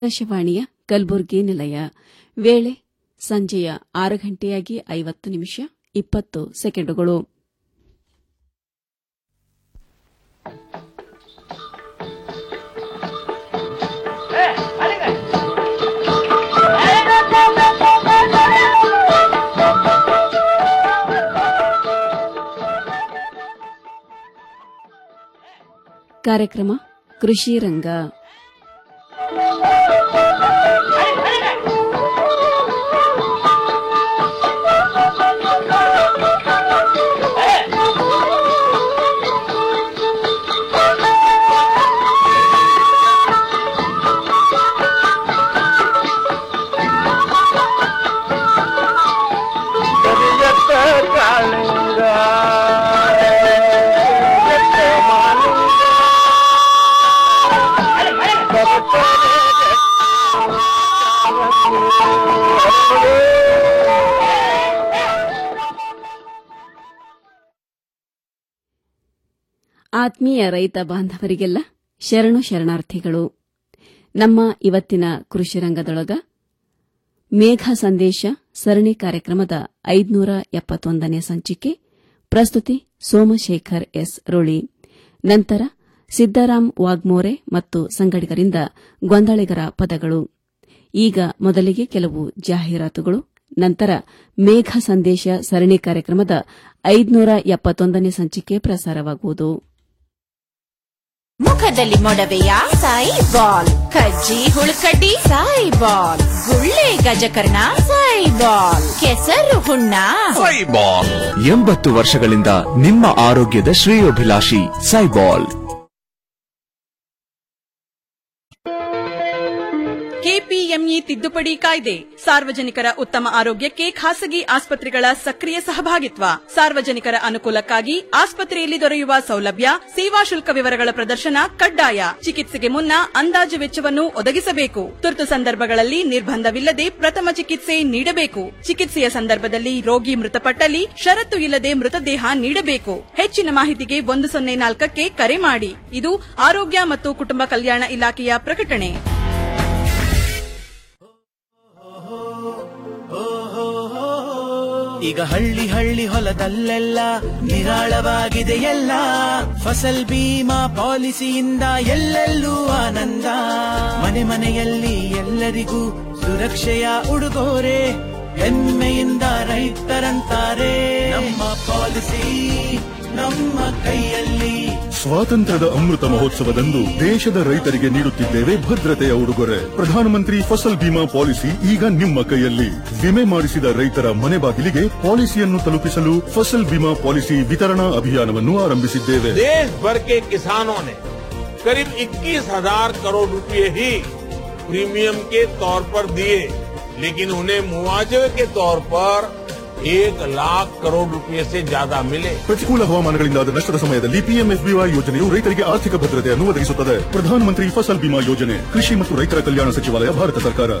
ಆಕಾಶವಾಣಿಯ ಕಲಬುರಗಿ ನಿಲಯ ವೇಳೆ ಸಂಜೆಯ ಆರು ಗಂಟೆಯಾಗಿ ಐವತ್ತು ನಿಮಿಷ ಇಪ್ಪತ್ತು ಸೆಕೆಂಡುಗಳು ಕಾರ್ಯಕ್ರಮ ಕೃಷಿ ರಂಗ ಕರಿಯತ್ತ ಕಾಳಿಂಗ ಕರಿಯತ್ತ ಮಾಲಿಂಗ ಆತ್ಮೀಯ ರೈತ ಬಾಂಧವರಿಗೆಲ್ಲ ಶರಣು ಶರಣಾರ್ಥಿಗಳು ನಮ್ಮ ಇವತ್ತಿನ ಕೃಷಿ ರಂಗದೊಳಗ ಮೇಘ ಸಂದೇಶ ಸರಣಿ ಕಾರ್ಯಕ್ರಮದ ಐದುನೂರ ಎಪ್ಪತ್ತೊಂದನೇ ಸಂಚಿಕೆ ಪ್ರಸ್ತುತಿ ಸೋಮಶೇಖರ್ ಎಸ್ ರೋಳಿ ನಂತರ ಸಿದ್ದರಾಮ್ ವಾಗ್ಮೋರೆ ಮತ್ತು ಸಂಗಡಿಗರಿಂದ ಗೊಂದಳಿಗರ ಪದಗಳು ಈಗ ಮೊದಲಿಗೆ ಕೆಲವು ಜಾಹೀರಾತುಗಳು ನಂತರ ಮೇಘ ಸಂದೇಶ ಸರಣಿ ಕಾರ್ಯಕ್ರಮದ ಐದುನೂರ ಎಪ್ಪತ್ತೊಂದನೇ ಸಂಚಿಕೆ ಪ್ರಸಾರವಾಗುವುದು ಮುಖದಲ್ಲಿ ಮೊಡವೆಯ ಸಾಯಿ ಬಾಲ್ ಕಜ್ಜಿ ಹುಳುಕಡ್ಡಿ ಸಾಯಿ ಬಾಲ್ ಗುಳ್ಳೆ ಗಜಕರ್ಣ ಸಾಯಿ ಬಾಲ್ ಕೆಸರು ಹುಣ್ಣ ಸೈಬಾಲ್ ಎಂಬತ್ತು ವರ್ಷಗಳಿಂದ ನಿಮ್ಮ ಆರೋಗ್ಯದ ಶ್ರೇಯೋಭಿಲಾಷಿ ಸೈಬಾಲ್ ಕೆಪಿಎಂಇ ತಿದ್ದುಪಡಿ ಕಾಯ್ದೆ ಸಾರ್ವಜನಿಕರ ಉತ್ತಮ ಆರೋಗ್ಯಕ್ಕೆ ಖಾಸಗಿ ಆಸ್ಪತ್ರೆಗಳ ಸಕ್ರಿಯ ಸಹಭಾಗಿತ್ವ ಸಾರ್ವಜನಿಕರ ಅನುಕೂಲಕ್ಕಾಗಿ ಆಸ್ಪತ್ರೆಯಲ್ಲಿ ದೊರೆಯುವ ಸೌಲಭ್ಯ ಸೇವಾ ಶುಲ್ಕ ವಿವರಗಳ ಪ್ರದರ್ಶನ ಕಡ್ಡಾಯ ಚಿಕಿತ್ಸೆಗೆ ಮುನ್ನ ಅಂದಾಜು ವೆಚ್ಚವನ್ನು ಒದಗಿಸಬೇಕು ತುರ್ತು ಸಂದರ್ಭಗಳಲ್ಲಿ ನಿರ್ಬಂಧವಿಲ್ಲದೆ ಪ್ರಥಮ ಚಿಕಿತ್ಸೆ ನೀಡಬೇಕು ಚಿಕಿತ್ಸೆಯ ಸಂದರ್ಭದಲ್ಲಿ ರೋಗಿ ಮೃತಪಟ್ಟಲ್ಲಿ ಷರತ್ತು ಇಲ್ಲದೆ ಮೃತದೇಹ ನೀಡಬೇಕು ಹೆಚ್ಚಿನ ಮಾಹಿತಿಗೆ ಒಂದು ಸೊನ್ನೆ ನಾಲ್ಕಕ್ಕೆ ಕರೆ ಮಾಡಿ ಇದು ಆರೋಗ್ಯ ಮತ್ತು ಕುಟುಂಬ ಕಲ್ಯಾಣ ಇಲಾಖೆಯ ಪ್ರಕಟಣೆ ಈಗ ಹಳ್ಳಿ ಹಳ್ಳಿ ಹೊಲದಲ್ಲೆಲ್ಲ ನಿರಾಳವಾಗಿದೆ ಎಲ್ಲ ಫಸಲ್ ಬೀಮಾ ಪಾಲಿಸಿಯಿಂದ ಎಲ್ಲೆಲ್ಲೂ ಆನಂದ ಮನೆ ಮನೆಯಲ್ಲಿ ಎಲ್ಲರಿಗೂ ಸುರಕ್ಷೆಯ ಉಡುಗೊರೆ ಹೆಮ್ಮೆಯಿಂದ ರೈತರಂತಾರೆ ನಮ್ಮ ಪಾಲಿಸಿ ನಮ್ಮ ಕೈಯಲ್ಲಿ ಸ್ವಾತಂತ್ರ್ಯದ ಅಮೃತ ಮಹೋತ್ಸವದಂದು ದೇಶದ ರೈತರಿಗೆ ನೀಡುತ್ತಿದ್ದೇವೆ ಭದ್ರತೆಯ ಉಡುಗೊರೆ ಪ್ರಧಾನಮಂತ್ರಿ ಫಸಲ್ ಬಿಮಾ ಪಾಲಿಸಿ ಈಗ ನಿಮ್ಮ ಕೈಯಲ್ಲಿ ವಿಮೆ ಮಾಡಿಸಿದ ರೈತರ ಮನೆ ಬಾಗಿಲಿಗೆ ಪಾಲಿಸಿಯನ್ನು ತಲುಪಿಸಲು ಫಸಲ್ ಬಿಮಾ ಪಾಲಿಸಿ ವಿತರಣಾ ಅಭಿಯಾನವನ್ನು ಆರಂಭಿಸಿದ್ದೇವೆ देश भर के किसानों ने करीब 21,000 करोड़ रुपए ही प्रीमियम के तौर पर दिए लेकिन उन्हें मुआवजे के तौर पर एक लाख करोड़ रुपए से ज्यादा मिले ಪ್ರತಿಕೂಲ ಹವಾಮಾನಗಳಿಂದಾದ ನಷ್ಟದ ಸಮಯದಲ್ಲಿ ಪಿಎಂಎಫ್ಬಿವೈ ಯೋಜನೆಯು ರೈತರಿಗೆ ಆರ್ಥಿಕ ಭದ್ರತೆಯನ್ನು ಒದಗಿಸುತ್ತದೆ ಪ್ರಧಾನಮಂತ್ರಿ ಫಸಲ್ ಬಿಮಾ ಯೋಜನೆ ಕೃಷಿ ಮತ್ತು ರೈತರ ಕಲ್ಯಾಣ ಸಚಿವಾಲಯ ಭಾರತ ಸರ್ಕಾರ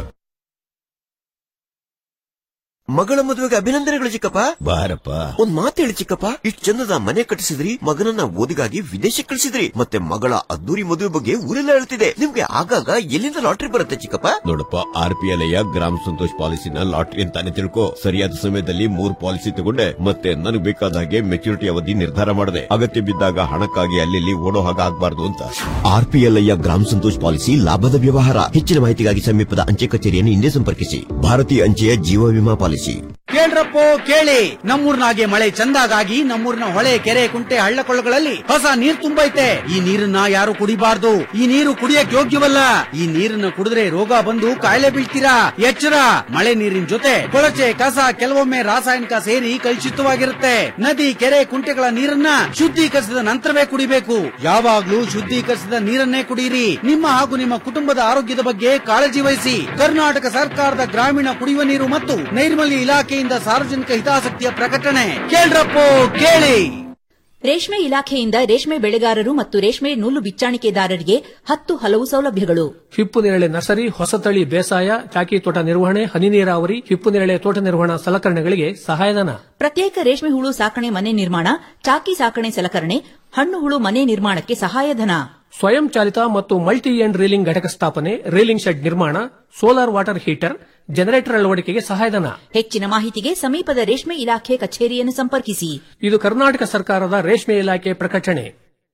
ಮಗಳ ಮದುವೆಗೆ ಅಭಿನಂದನೆಗಳು ಚಿಕ್ಕಪ್ಪ ಬಾರಪ್ಪ ಒಂದ್ ಮಾತು ಹೇಳಿ ಚಿಕ್ಕಪ್ಪ ಇಷ್ಟು ಚಂದದ ಮನೆ ಕಟ್ಟಿಸಿದ್ರಿ ಮಗನನ್ನ ಓದಿಗಾಗಿ ವಿದೇಶಕ್ಕೆ ಕಳಿಸಿದ್ರಿ ಮತ್ತೆ ಮಗಳ ಅದ್ದೂರಿ ಮದುವೆ ಬಗ್ಗೆ ಊರೆಲ್ಲ ಹೇಳ್ತಿದೆ ನಿಮ್ಗೆ ಆಗಾಗ ಎಲ್ಲಿಂದ ಲಾಟ್ರಿ ಬರುತ್ತೆ ಚಿಕ್ಕಪ್ಪ ನೋಡಪ್ಪ ಆರ್ ಪಿ ಎಲ್ ಗ್ರಾಮ ಸಂತೋಷ್ ಪಾಲಿಸಿನ ಲಾಟ್ರಿ ಅಂತಾನೆ ತಿಳ್ಕೊ ಸರಿಯಾದ ಸಮಯದಲ್ಲಿ ಮೂರ್ ಪಾಲಿಸಿ ತಗೊಂಡೆ ಮತ್ತೆ ನನಗೆ ಬೇಕಾದ ಹಾಗೆ ಮೆಚುರಿಟಿ ಅವಧಿ ನಿರ್ಧಾರ ಮಾಡಿದೆ ಅಗತ್ಯ ಬಿದ್ದಾಗ ಹಣಕ್ಕಾಗಿ ಅಲ್ಲಿ ಓಡೋ ಹಾಗೆ ಆಗ್ಬಾರ್ದು ಅಂತ ಆರ್ ಪಿ ಎಲ್ ಗ್ರಾಮ ಸಂತೋಷ್ ಪಾಲಿಸಿ ಲಾಭದ ವ್ಯವಹಾರ ಹೆಚ್ಚಿನ ಮಾಹಿತಿಗಾಗಿ ಸಮೀಪದ ಅಂಚೆ ಕಚೇರಿಯನ್ನು ಹಿಂದೆ ಸಂಪರ್ಕಿಸಿ ಭಾರತೀಯ ಅಂಚೆಯ ಜೀವ ವಿಮಾ ಪಾಲಿಸಿ ಕೇಳ್ರಪ್ಪೋ ಕೇಳಿ ನಮ್ಮೂರ್ನಾಗೆ ಮಳೆ ಚಂದಾಗಾಗಿ ನಮ್ಮೂರಿನ ಹೊಳೆ ಕೆರೆ ಕುಂಟೆ ಹಳ್ಳಕೊಳ್ಳಗಳಲ್ಲಿ ಹೊಸ ನೀರ್ ತುಂಬೈತೆ ಈ ನೀರನ್ನ ಯಾರು ಕುಡಿಬಾರ್ದು ಈ ನೀರು ಕುಡಿಯಕ್ ಯೋಗ್ಯವಲ್ಲ ಈ ನೀರನ್ನ ಕುಡಿದ್ರೆ ರೋಗ ಬಂದು ಕಾಯಿಲೆ ಬೀಳ್ತೀರಾ ಎಚ್ಚರ ಮಳೆ ನೀರಿನ ಜೊತೆ ಕೊಳಚೆ ಕಸ ಕೆಲವೊಮ್ಮೆ ರಾಸಾಯನಿಕ ಸೇರಿ ಕಲುಷಿತವಾಗಿರುತ್ತೆ ನದಿ ಕೆರೆ ಕುಂಟೆಗಳ ನೀರನ್ನ ಶುದ್ಧೀಕರಿಸಿದ ನಂತರವೇ ಕುಡಿಬೇಕು ಯಾವಾಗ್ಲೂ ಶುದ್ಧೀಕರಿಸಿದ ನೀರನ್ನೇ ಕುಡಿಯಿರಿ ನಿಮ್ಮ ಹಾಗೂ ನಿಮ್ಮ ಕುಟುಂಬದ ಆರೋಗ್ಯದ ಬಗ್ಗೆ ಕಾಳಜಿ ವಹಿಸಿ ಕರ್ನಾಟಕ ಸರ್ಕಾರದ ಗ್ರಾಮೀಣ ಕುಡಿಯುವ ನೀರು ಮತ್ತು ನೈರ್ಮಲ್ಯ ಇಲಾಖೆಯಿಂದ ಸಾರ್ವಜನಿಕ ಹಿತಾಸಕ್ತಿಯ ಪ್ರಕಟಣೆ ಕೇಳ್ರಪ್ಪೋ ಕೇಳಿ ರೇಷ್ಮೆ ಇಲಾಖೆಯಿಂದ ರೇಷ್ಮೆ ಬೆಳೆಗಾರರು ಮತ್ತು ರೇಷ್ಮೆ ನೂಲು ಬಿಚ್ಚಾಣಿಕೆದಾರರಿಗೆ ಹತ್ತು ಹಲವು ಸೌಲಭ್ಯಗಳು ಹಿಪ್ಪು ನೇರಳೆ ನರ್ಸರಿ ಹೊಸತಳಿ ಬೇಸಾಯ ಚಾಕಿ ತೋಟ ನಿರ್ವಹಣೆ ಹನಿ ನೀರಾವರಿ ಹಿಪ್ಪು ನೇರಳೆ ತೋಟ ನಿರ್ವಹಣಾ ಸಲಕರಣೆಗಳಿಗೆ ಸಹಾಯಧನ ಪ್ರತ್ಯೇಕ ರೇಷ್ಮೆ ಹುಳು ಸಾಕಣೆ ಮನೆ ನಿರ್ಮಾಣ ಚಾಕಿ ಸಾಕಣೆ ಸಲಕರಣೆ ಹಣ್ಣು ಹುಳು ಮನೆ ನಿರ್ಮಾಣಕ್ಕೆ ಸಹಾಯಧನ ಸ್ವಯಂ ಚಾಲಿತ ಮತ್ತು ಮಲ್ಟಿ ಎಂಡ್ ರೀಲಿಂಗ್ ಘಟಕ ಸ್ಥಾಪನೆ ರೀಲಿಂಗ್ ಶೆಡ್ ನಿರ್ಮಾಣ ಸೋಲಾರ್ ವಾಟರ್ ಹೀಟರ್ ಜನರೇಟರ್ ಅಳವಡಿಕೆಗೆ ಸಹಾಯಧನ ಹೆಚ್ಚಿನ ಮಾಹಿತಿಗೆ ಸಮೀಪದ ರೇಷ್ಮೆ ಇಲಾಖೆ ಕಚೇರಿಯನ್ನು ಸಂಪರ್ಕಿಸಿ ಇದು ಕರ್ನಾಟಕ ಸರ್ಕಾರದ ರೇಷ್ಮೆ ಇಲಾಖೆ ಪ್ರಕಟಣೆ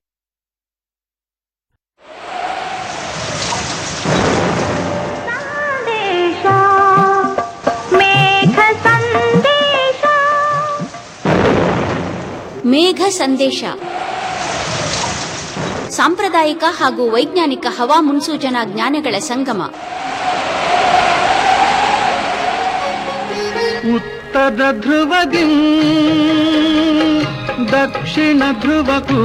ಮೇಘ ಸಂದೇಶ ಸಾಂಪ್ರದಾಯಿಕ ಹಾಗೂ ವೈಜ್ಞಾನಿಕ ಹವಾ ಮುನ್ಸೂಚನಾ ಜ್ಞಾನಗಳ ಸಂಗಮ ಉತ್ತರ ಧ್ರುವದಿ ದಕ್ಷಿಣ ಧ್ರುವಕ್ಕೂ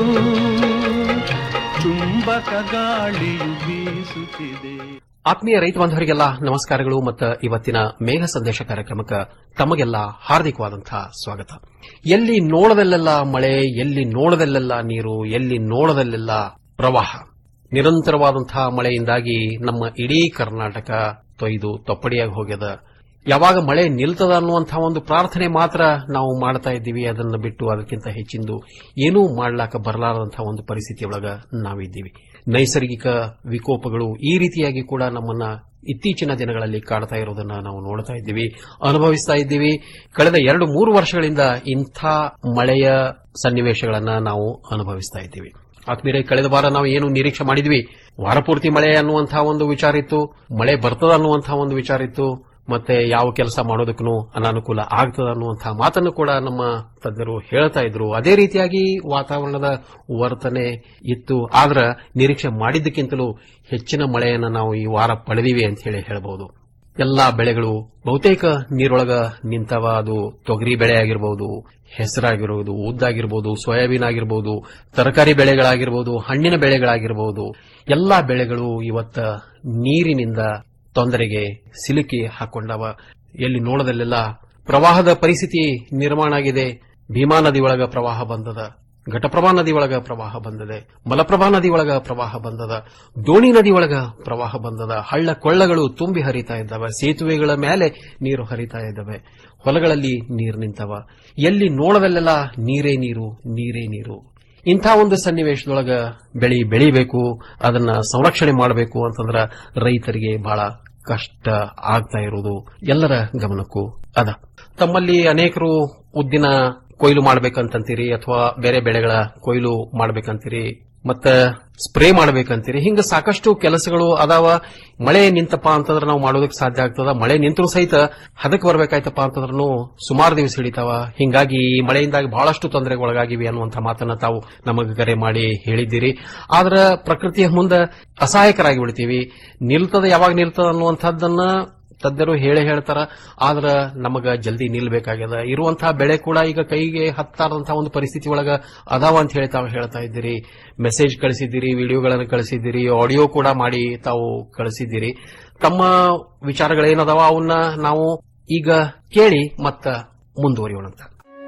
ಚುಂಬಕ ಗಾಳಿಯು ಬೀಸುತ್ತಿದೆ ಆತ್ಮೀಯ ರೈತ ಬಾಂಧವರಿಗೆಲ್ಲ ನಮಸ್ಕಾರಗಳು ಮತ್ತು ಇವತ್ತಿನ ಮೇಘ ಸಂದೇಶ ಕಾರ್ಯಕ್ರಮಕ್ಕೆ ತಮಗೆಲ್ಲ ಹಾರ್ದಿಕವಾದಂತಹ ಸ್ವಾಗತ ಎಲ್ಲಿ ನೋಡದಲ್ಲೆಲ್ಲ ಮಳೆ ಎಲ್ಲಿ ನೋಡದಲ್ಲೆಲ್ಲ ನೀರು ಎಲ್ಲಿ ನೋಡದಲ್ಲೆಲ್ಲ ಪ್ರವಾಹ ನಿರಂತರವಾದಂತಹ ಮಳೆಯಿಂದಾಗಿ ನಮ್ಮ ಇಡೀ ಕರ್ನಾಟಕ ತೊಯ್ದು ತೊಪ್ಪಡಿಯಾಗಿ ಹೋಗ್ಯದ ಯಾವಾಗ ಮಳೆ ನಿಲ್ತದ ಅನ್ನುವಂತಹ ಒಂದು ಪ್ರಾರ್ಥನೆ ಮಾತ್ರ ನಾವು ಮಾಡ್ತಾ ಇದ್ದೀವಿ ಅದನ್ನು ಬಿಟ್ಟು ಅದಕ್ಕಿಂತ ಹೆಚ್ಚಿಂದು ಏನೂ ಮಾಡ್ಲಾಕ ಬರಲಾರದಂತಹ ಒಂದು ಪರಿಸ್ಥಿತಿಯೊಳಗ ನಾವಿದ್ದೀವಿ ನೈಸರ್ಗಿಕ ವಿಕೋಪಗಳು ಈ ರೀತಿಯಾಗಿ ಕೂಡ ನಮ್ಮನ್ನ ಇತ್ತೀಚಿನ ದಿನಗಳಲ್ಲಿ ಕಾಡ್ತಾ ಇರೋದನ್ನ ನಾವು ನೋಡ್ತಾ ಇದ್ದೀವಿ ಅನುಭವಿಸ್ತಾ ಇದ್ದೀವಿ ಕಳೆದ ಎರಡು ಮೂರು ವರ್ಷಗಳಿಂದ ಇಂಥ ಮಳೆಯ ಸನ್ನಿವೇಶಗಳನ್ನ ನಾವು ಅನುಭವಿಸ್ತಾ ಇದ್ದೀವಿ ಆತ್ಮೀರೆ ಕಳೆದ ವಾರ ನಾವು ಏನು ನಿರೀಕ್ಷೆ ಮಾಡಿದ್ವಿ ವಾರಪೂರ್ತಿ ಮಳೆ ಅನ್ನುವಂತಹ ಒಂದು ವಿಚಾರ ಇತ್ತು ಮಳೆ ಬರ್ತದ ಅನ್ನುವಂತಹ ಒಂದು ವಿಚಾರ ಇತ್ತು ಮತ್ತೆ ಯಾವ ಕೆಲಸ ಮಾಡೋದಕ್ಕೂ ಅನಾನುಕೂಲ ಆಗ್ತದ ಅನ್ನುವಂತಹ ಮಾತನ್ನು ಕೂಡ ನಮ್ಮ ತಜ್ಞರು ಹೇಳ್ತಾ ಇದ್ರು ಅದೇ ರೀತಿಯಾಗಿ ವಾತಾವರಣದ ವರ್ತನೆ ಇತ್ತು ಆದ್ರ ನಿರೀಕ್ಷೆ ಮಾಡಿದ್ದಕ್ಕಿಂತಲೂ ಹೆಚ್ಚಿನ ಮಳೆಯನ್ನು ನಾವು ಈ ವಾರ ಪಡೆದಿವಿ ಅಂತ ಹೇಳಿ ಹೇಳಬಹುದು ಎಲ್ಲಾ ಬೆಳೆಗಳು ಬಹುತೇಕ ನೀರೊಳಗ ನಿಂತವ ಅದು ತೊಗರಿ ಬೆಳೆ ಆಗಿರಬಹುದು ಹೆಸರಾಗಿರುವುದು ಉದ್ದಾಗಿರಬಹುದು ಸೋಯಾಬೀನ್ ಆಗಿರಬಹುದು ತರಕಾರಿ ಬೆಳೆಗಳಾಗಿರಬಹುದು ಹಣ್ಣಿನ ಬೆಳೆಗಳಾಗಿರಬಹುದು ಎಲ್ಲಾ ಬೆಳೆಗಳು ಇವತ್ತ ನೀರಿನಿಂದ ತೊಂದರೆಗೆ ಸಿಲುಕಿ ಹಾಕೊಂಡವ ಎಲ್ಲಿ ನೋಡದಲ್ಲೆಲ್ಲ ಪ್ರವಾಹದ ಪರಿಸ್ಥಿತಿ ನಿರ್ಮಾಣ ಆಗಿದೆ ಭೀಮಾ ನದಿ ಒಳಗ ಪ್ರವಾಹ ಬಂದದ ಘಟಪ್ರಭಾ ನದಿ ಒಳಗ ಪ್ರವಾಹ ಬಂದದೆ ಮಲಪ್ರಭಾ ನದಿ ಒಳಗ ಪ್ರವಾಹ ಬಂದದ ದೋಣಿ ನದಿ ಒಳಗ ಪ್ರವಾಹ ಬಂದದ ಹಳ್ಳ ಕೊಳ್ಳಗಳು ತುಂಬಿ ಹರಿತಾ ಇದ್ದಾವೆ ಸೇತುವೆಗಳ ಮೇಲೆ ನೀರು ಹರಿತಾ ಇದ್ದಾವೆ ಹೊಲಗಳಲ್ಲಿ ನೀರು ನಿಂತವ ಎಲ್ಲಿ ನೋಡದಲ್ಲೆಲ್ಲ ನೀರೇ ನೀರು ನೀರೇ ನೀರು ಇಂಥ ಒಂದು ಸನ್ನಿವೇಶದೊಳಗ ಬೆಳಿ ಬೆಳಿಬೇಕು ಅದನ್ನ ಸಂರಕ್ಷಣೆ ಮಾಡಬೇಕು ಅಂತಂದ್ರ ರೈತರಿಗೆ ಬಹಳ ಕಷ್ಟ ಆಗ್ತಾ ಇರುವುದು ಎಲ್ಲರ ಗಮನಕ್ಕೂ ಅದ ತಮ್ಮಲ್ಲಿ ಅನೇಕರು ಉದ್ದಿನ ಕೊಯ್ಲು ಮಾಡ್ಬೇಕಂತೀರಿ ಅಥವಾ ಬೇರೆ ಬೆಳೆಗಳ ಕೊಯ್ಲು ಮಾಡ್ಬೇಕಂತೀರಿ ಮತ್ತ ಸ್ಪ್ರೇ ಮಾಡ್ಬೇಕಂತೀರಿ ಹಿಂಗ ಸಾಕಷ್ಟು ಕೆಲಸಗಳು ಅದಾವ ಮಳೆ ನಿಂತಪ್ಪ ಅಂತಂದ್ರೆ ನಾವು ಮಾಡೋದಕ್ಕೆ ಸಾಧ್ಯ ಆಗ್ತದ ಮಳೆ ನಿಂತರೂ ಸಹಿತ ಹದಕ್ಕೆ ಬರ್ಬೇಕಾಯ್ತಪ್ಪ ಅಂತಂದ್ರೂ ಸುಮಾರು ದಿವಸ ಹಿಡಿತಾವ ಹಿಂಗಾಗಿ ಈ ಮಳೆಯಿಂದಾಗಿ ಬಹಳಷ್ಟು ತೊಂದರೆಗೆ ಒಳಗಾಗಿವೆ ಅನ್ನುವಂಥ ಮಾತನ್ನ ತಾವು ನಮಗೆ ಕರೆ ಮಾಡಿ ಹೇಳಿದ್ದೀರಿ ಆದ್ರ ಪ್ರಕೃತಿಯ ಮುಂದೆ ಅಸಹಾಯಕರಾಗಿ ಬಿಡ್ತೀವಿ ನಿಲ್ತದ ಯಾವಾಗ ನಿಲ್ತದ ಅನ್ನುವಂಥದ್ದನ್ನ ತಜ್ಞರು ಹೇಳೇ ಹೇಳ್ತಾರ ಆದ್ರ ನಮಗ ಜಲ್ದಿ ನಿಲ್ಬೇಕಾಗ್ಯದ ಇರುವಂತಹ ಬೆಳೆ ಕೂಡ ಈಗ ಕೈಗೆ ಹತ್ತಾರದಂತಹ ಒಂದು ಪರಿಸ್ಥಿತಿ ಒಳಗ ಅದಾವ ಅಂತ ಹೇಳಿ ತಾವು ಹೇಳ್ತಾ ಇದ್ದೀರಿ ಮೆಸೇಜ್ ಕಳಿಸಿದ್ದೀರಿ ವಿಡಿಯೋಗಳನ್ನು ಕಳಿಸಿದ್ದೀರಿ ಆಡಿಯೋ ಕೂಡ ಮಾಡಿ ತಾವು ಕಳಿಸಿದ್ದೀರಿ ತಮ್ಮ ವಿಚಾರಗಳೇನದಾವ ಅವನ್ನ ನಾವು ಈಗ ಕೇಳಿ ಮತ್ತ ಮುಂದುವರಿಯೋಣಂತ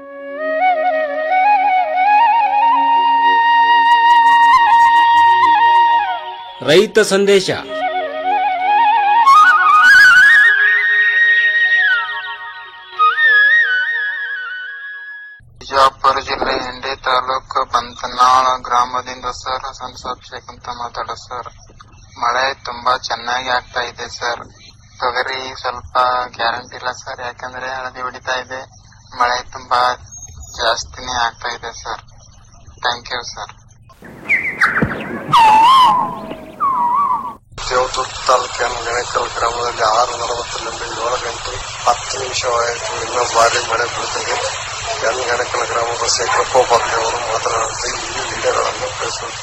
ರೈತ ಸಂದೇಶ ಬಿಜಾಪುರ ಜಿಲ್ಲೆ ಇಂಡಿ ತಾಲೂಕು ಬಂತನಾಳ ಗ್ರಾಮದಿಂದ ಸರ್ ಸಂಸಾಬ್ಶೇಖ್ ಅಂತ ಮಾತಾಡೋ ಸರ್ ಮಳೆ ತುಂಬಾ ಚೆನ್ನಾಗಿ ಆಗ್ತಾ ಇದೆ ಸರ್ ತೊಗರಿ ಸ್ವಲ್ಪ ಗ್ಯಾರಂಟಿ ಇಲ್ಲ ಸರ್ ಯಾಕಂದ್ರೆ ಹಳದಿ ಹೊಡಿತಾ ಇದೆ ಮಳೆ ತುಂಬಾ ಜಾಸ್ತಿನೇ ಆಗ್ತಾ ಇದೆ ಸರ್ ಥ್ಯಾಂಕ್ ಯು ಸರ್ ದೇವತೂರು ತಾಲೂಕಿನ ಗಣಕಲ್ ಗ್ರಾಮದಲ್ಲಿ ಆರು ನಲವತ್ತರಿಂದ ಏಳು ಗಂಟೆ ಹತ್ತು ನಿಮಿಷವಾಯಿತು ಇನ್ನೂ ಭಾರಿ ಮಳೆ ಬೀಳುತ್ತದೆ ಎನ್ ಗಣಕಲ್ ಗ್ರಾಮದ ಶೇಖರಪ್ಪ ಬರ್ಗೆ ಅವರು ಮಾತನಾಡುತ್ತಾ ಈ ವಿಡಿಯೋಗಳನ್ನು ಕಳಿಸುತ್ತಾರೆ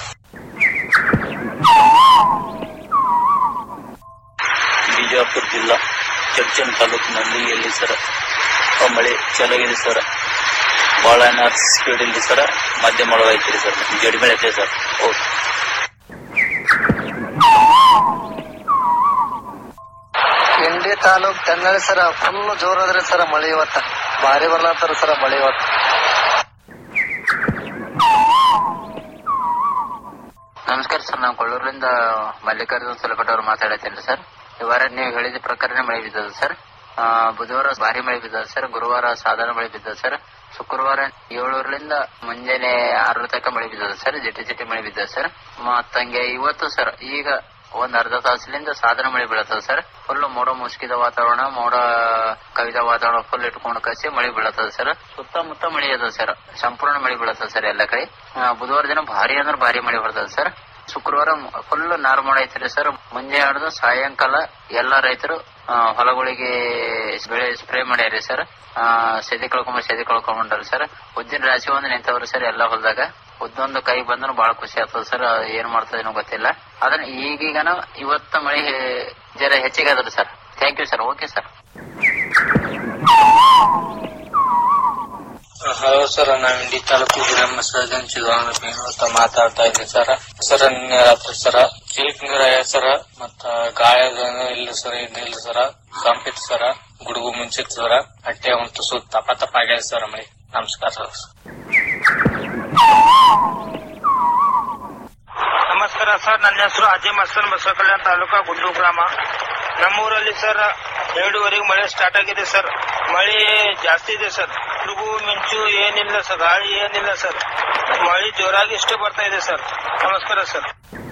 ಬಿಜಾಪುರ ಜಿಲ್ಲಾ ಚರ್ಚನ್ ತಾಲೂಕಿನಲ್ಲಿ ಎಲ್ಲಿ ಸರ್ ಆ ಮಳೆ ಚೆನ್ನಾಗಿದೆ ಸರ್ ಬಹಳ ಸ್ಪೀಡ್ ಇಲ್ಲಿ ಸರ್ ಮಧ್ಯಮ ಒಳಗೆ ಐತ್ರಿ ಸರ್ ಜಡಿ ಮಳೆ ಐತೆ ಸರ್ ಓಕೆ ಇಂಡಿ ತಾಲೂಕ್ ತೆನ್ನಳಿ ಸರ ಫುಲ್ ಜೋರಾದ್ರಿ ಸರ ಮಳೆ ಇವತ್ತ ಭಾರಿ ಬರ್ಲಾತಾರ ಸರ ಮಳೆ ಇವತ್ತ ನಮಸ್ಕಾರ ಸರ್ ನಾವು ಕೊಳ್ಳೂರಿಂದ ಮಲ್ಲಿಕಾರ್ಜುನ್ ಸಲಪಟ್ ಅವರು ಮಾತಾಡತ್ತೇನ್ರಿ ಸರ್ ಈ ವಾರ ನೀವು ಹೇಳಿದ ಪ್ರಕಾರನೇ ಮಳೆ ಬಿದ್ದದ ಸರ್ ಆ, ಬುಧವಾರ ಭಾರಿ ಮಳೆ ಬಿದ್ದದ ಸರ್ ಗುರುವಾರ ಸಾಧಾರಣ ಮಳೆ ಬಿದ್ದದ ಸರ್ ಶುಕ್ರವಾರ ಏಳೂರ್ಲಿಂದ ಮುಂಜಾನೆ ಆರರ ತನಕ ಮಳೆ ಬಿದ್ದದ ಸರ್ ಜಿಟಿ ಜಿಟಿ ಮಳೆ ಬಿದ್ದದ ಸರ್ ಮತ್ತಂಗೆ ಇವತ್ತು ಸರ್ ಈಗ ಒಂದ್ ಅರ್ಧ ತಾಸಿನಿಂದ ಸಾಧಾರಣ ಮಳೆ ಬೀಳತ್ತದ ಸರ್ ಫುಲ್ ಮೋಡ ಮುಸುಕಿದ ವಾತಾವರಣ ಮೋಡ ಕವಿದ ವಾತಾವರಣ ಫುಲ್ ಇಟ್ಕೊಂಡು ಕಸಿ ಮಳೆ ಬೀಳತ್ತದ ಸರ್ ಸುತ್ತಮುತ್ತ ಮಳೆ ಅದ ಸರ್ ಸಂಪೂರ್ಣ ಮಳೆ ಬೀಳತ್ತದ ಸರ್ ಎಲ್ಲ ಕಡೆ ಆ, ಬುಧವಾರ ದಿನ ಭಾರಿ ಅಂದ್ರೆ ಭಾರಿ ಮಳೆ ಬರ್ತದ ಸರ್ ಶುಕ್ರವಾರ ಫುಲ್ ನಾರ್ಮಲ್ ಐತ್ರಿ ಸರ್ ಮುಂಜಾನೆ ಹಿಡಿದು ಸಾಯಂಕಾಲ ಎಲ್ಲಾ ರೈತರು ಆ, ಹೊಲಗಳಿಗೆ ಬೆಳೆ ಸ್ಪ್ರೇ ಮಾಡ್ಯಾರಿ ಸರ್ ಆ, ಸೆದಿ ಕಳ್ಕೊಂಬ ಸೆದಿ ಕಳ್ಕೊಂಡ್ರಿ ಸರ್ ಉದ್ದಿನ ರಾಶಿ ಒಂದು ನಿಂತವ್ರಿ ಸರ್ ಎಲ್ಲಾ ಹೊಲದಾಗ ಉದ್ದೊಂದು ಕೈ ಬಂದ್ರು ಬಹಳ ಖುಷಿ ಆಗ್ತದ ಸರ್ ಏನ್ ಮಾಡ್ತದೇನೋ ಗೊತ್ತಿಲ್ಲ ಅದನ್ನ ಈಗೀಗನ ಇವತ್ತ ಮಳೆ ಹೆ- ಜರ ಹೆಚ್ಚಿಗೆ ಅದ್ರಿ sir thank you sir okay sir hello sir ನಾವು ಇಂಡಿ ತಾಲೂಕು ಗ್ರಾಮ ಸರ್ಜನ್ ಚಿದಾನಂದ ಅಂತ ಮಾತಾಡ್ತಾ ಇದ್ದೆ ಸರ್ ಸರ್ ನಿನ್ನೆ ರಾತ್ರಿ ಸರ್ ಚೀಲಿಕ್ ನೀರ ಸರ್ ಮತ್ತ ಗಾಯದ ಇಲ್ಲ ಸರ್ ಇಲ್ಲ ಸರ್ ಕಂಪಿತ್ ಸರ್ ಗುಡುಗು ಮುಂಚಿತ್ ಸರ್ ಹೊಟ್ಟೆ ಒಂದು ತುಸು ತಪ ತಪ ಆಗ್ಯದ ಸರ್ ಮಳಿ ನಮಸ್ಕಾರ ಸರ್ ನಮಸ್ಕಾರ ಸರ್ ನನ್ನ ಹೆಸರು ಅಜಯ್ ಮಸ್ತನ್ ಬಸವಕಲ್ಯಾಣ ತಾಲೂಕಾ ಗುಂಡು ಗ್ರಾಮ ನಮ್ಮೂರಲ್ಲಿ ಸರ್ ಎರಡೂವರೆಗೆ ಮಳೆ ಸ್ಟಾರ್ಟ್ ಆಗಿದೆ ಸರ್ ಮಳೆ ಜಾಸ್ತಿ ಇದೆ ಸರ್ ಗುಡುಗು ಮಿಂಚು ಏನಿಲ್ಲ ಸರ್ ಗಾಳಿ ಏನಿಲ್ಲ ಸರ್ ಮಳೆ ಜೋರಾಗಿ ಇಷ್ಟೇ ಬರ್ತಾ ಇದೆ ಸರ್ ನಮಸ್ಕಾರ ಸರ್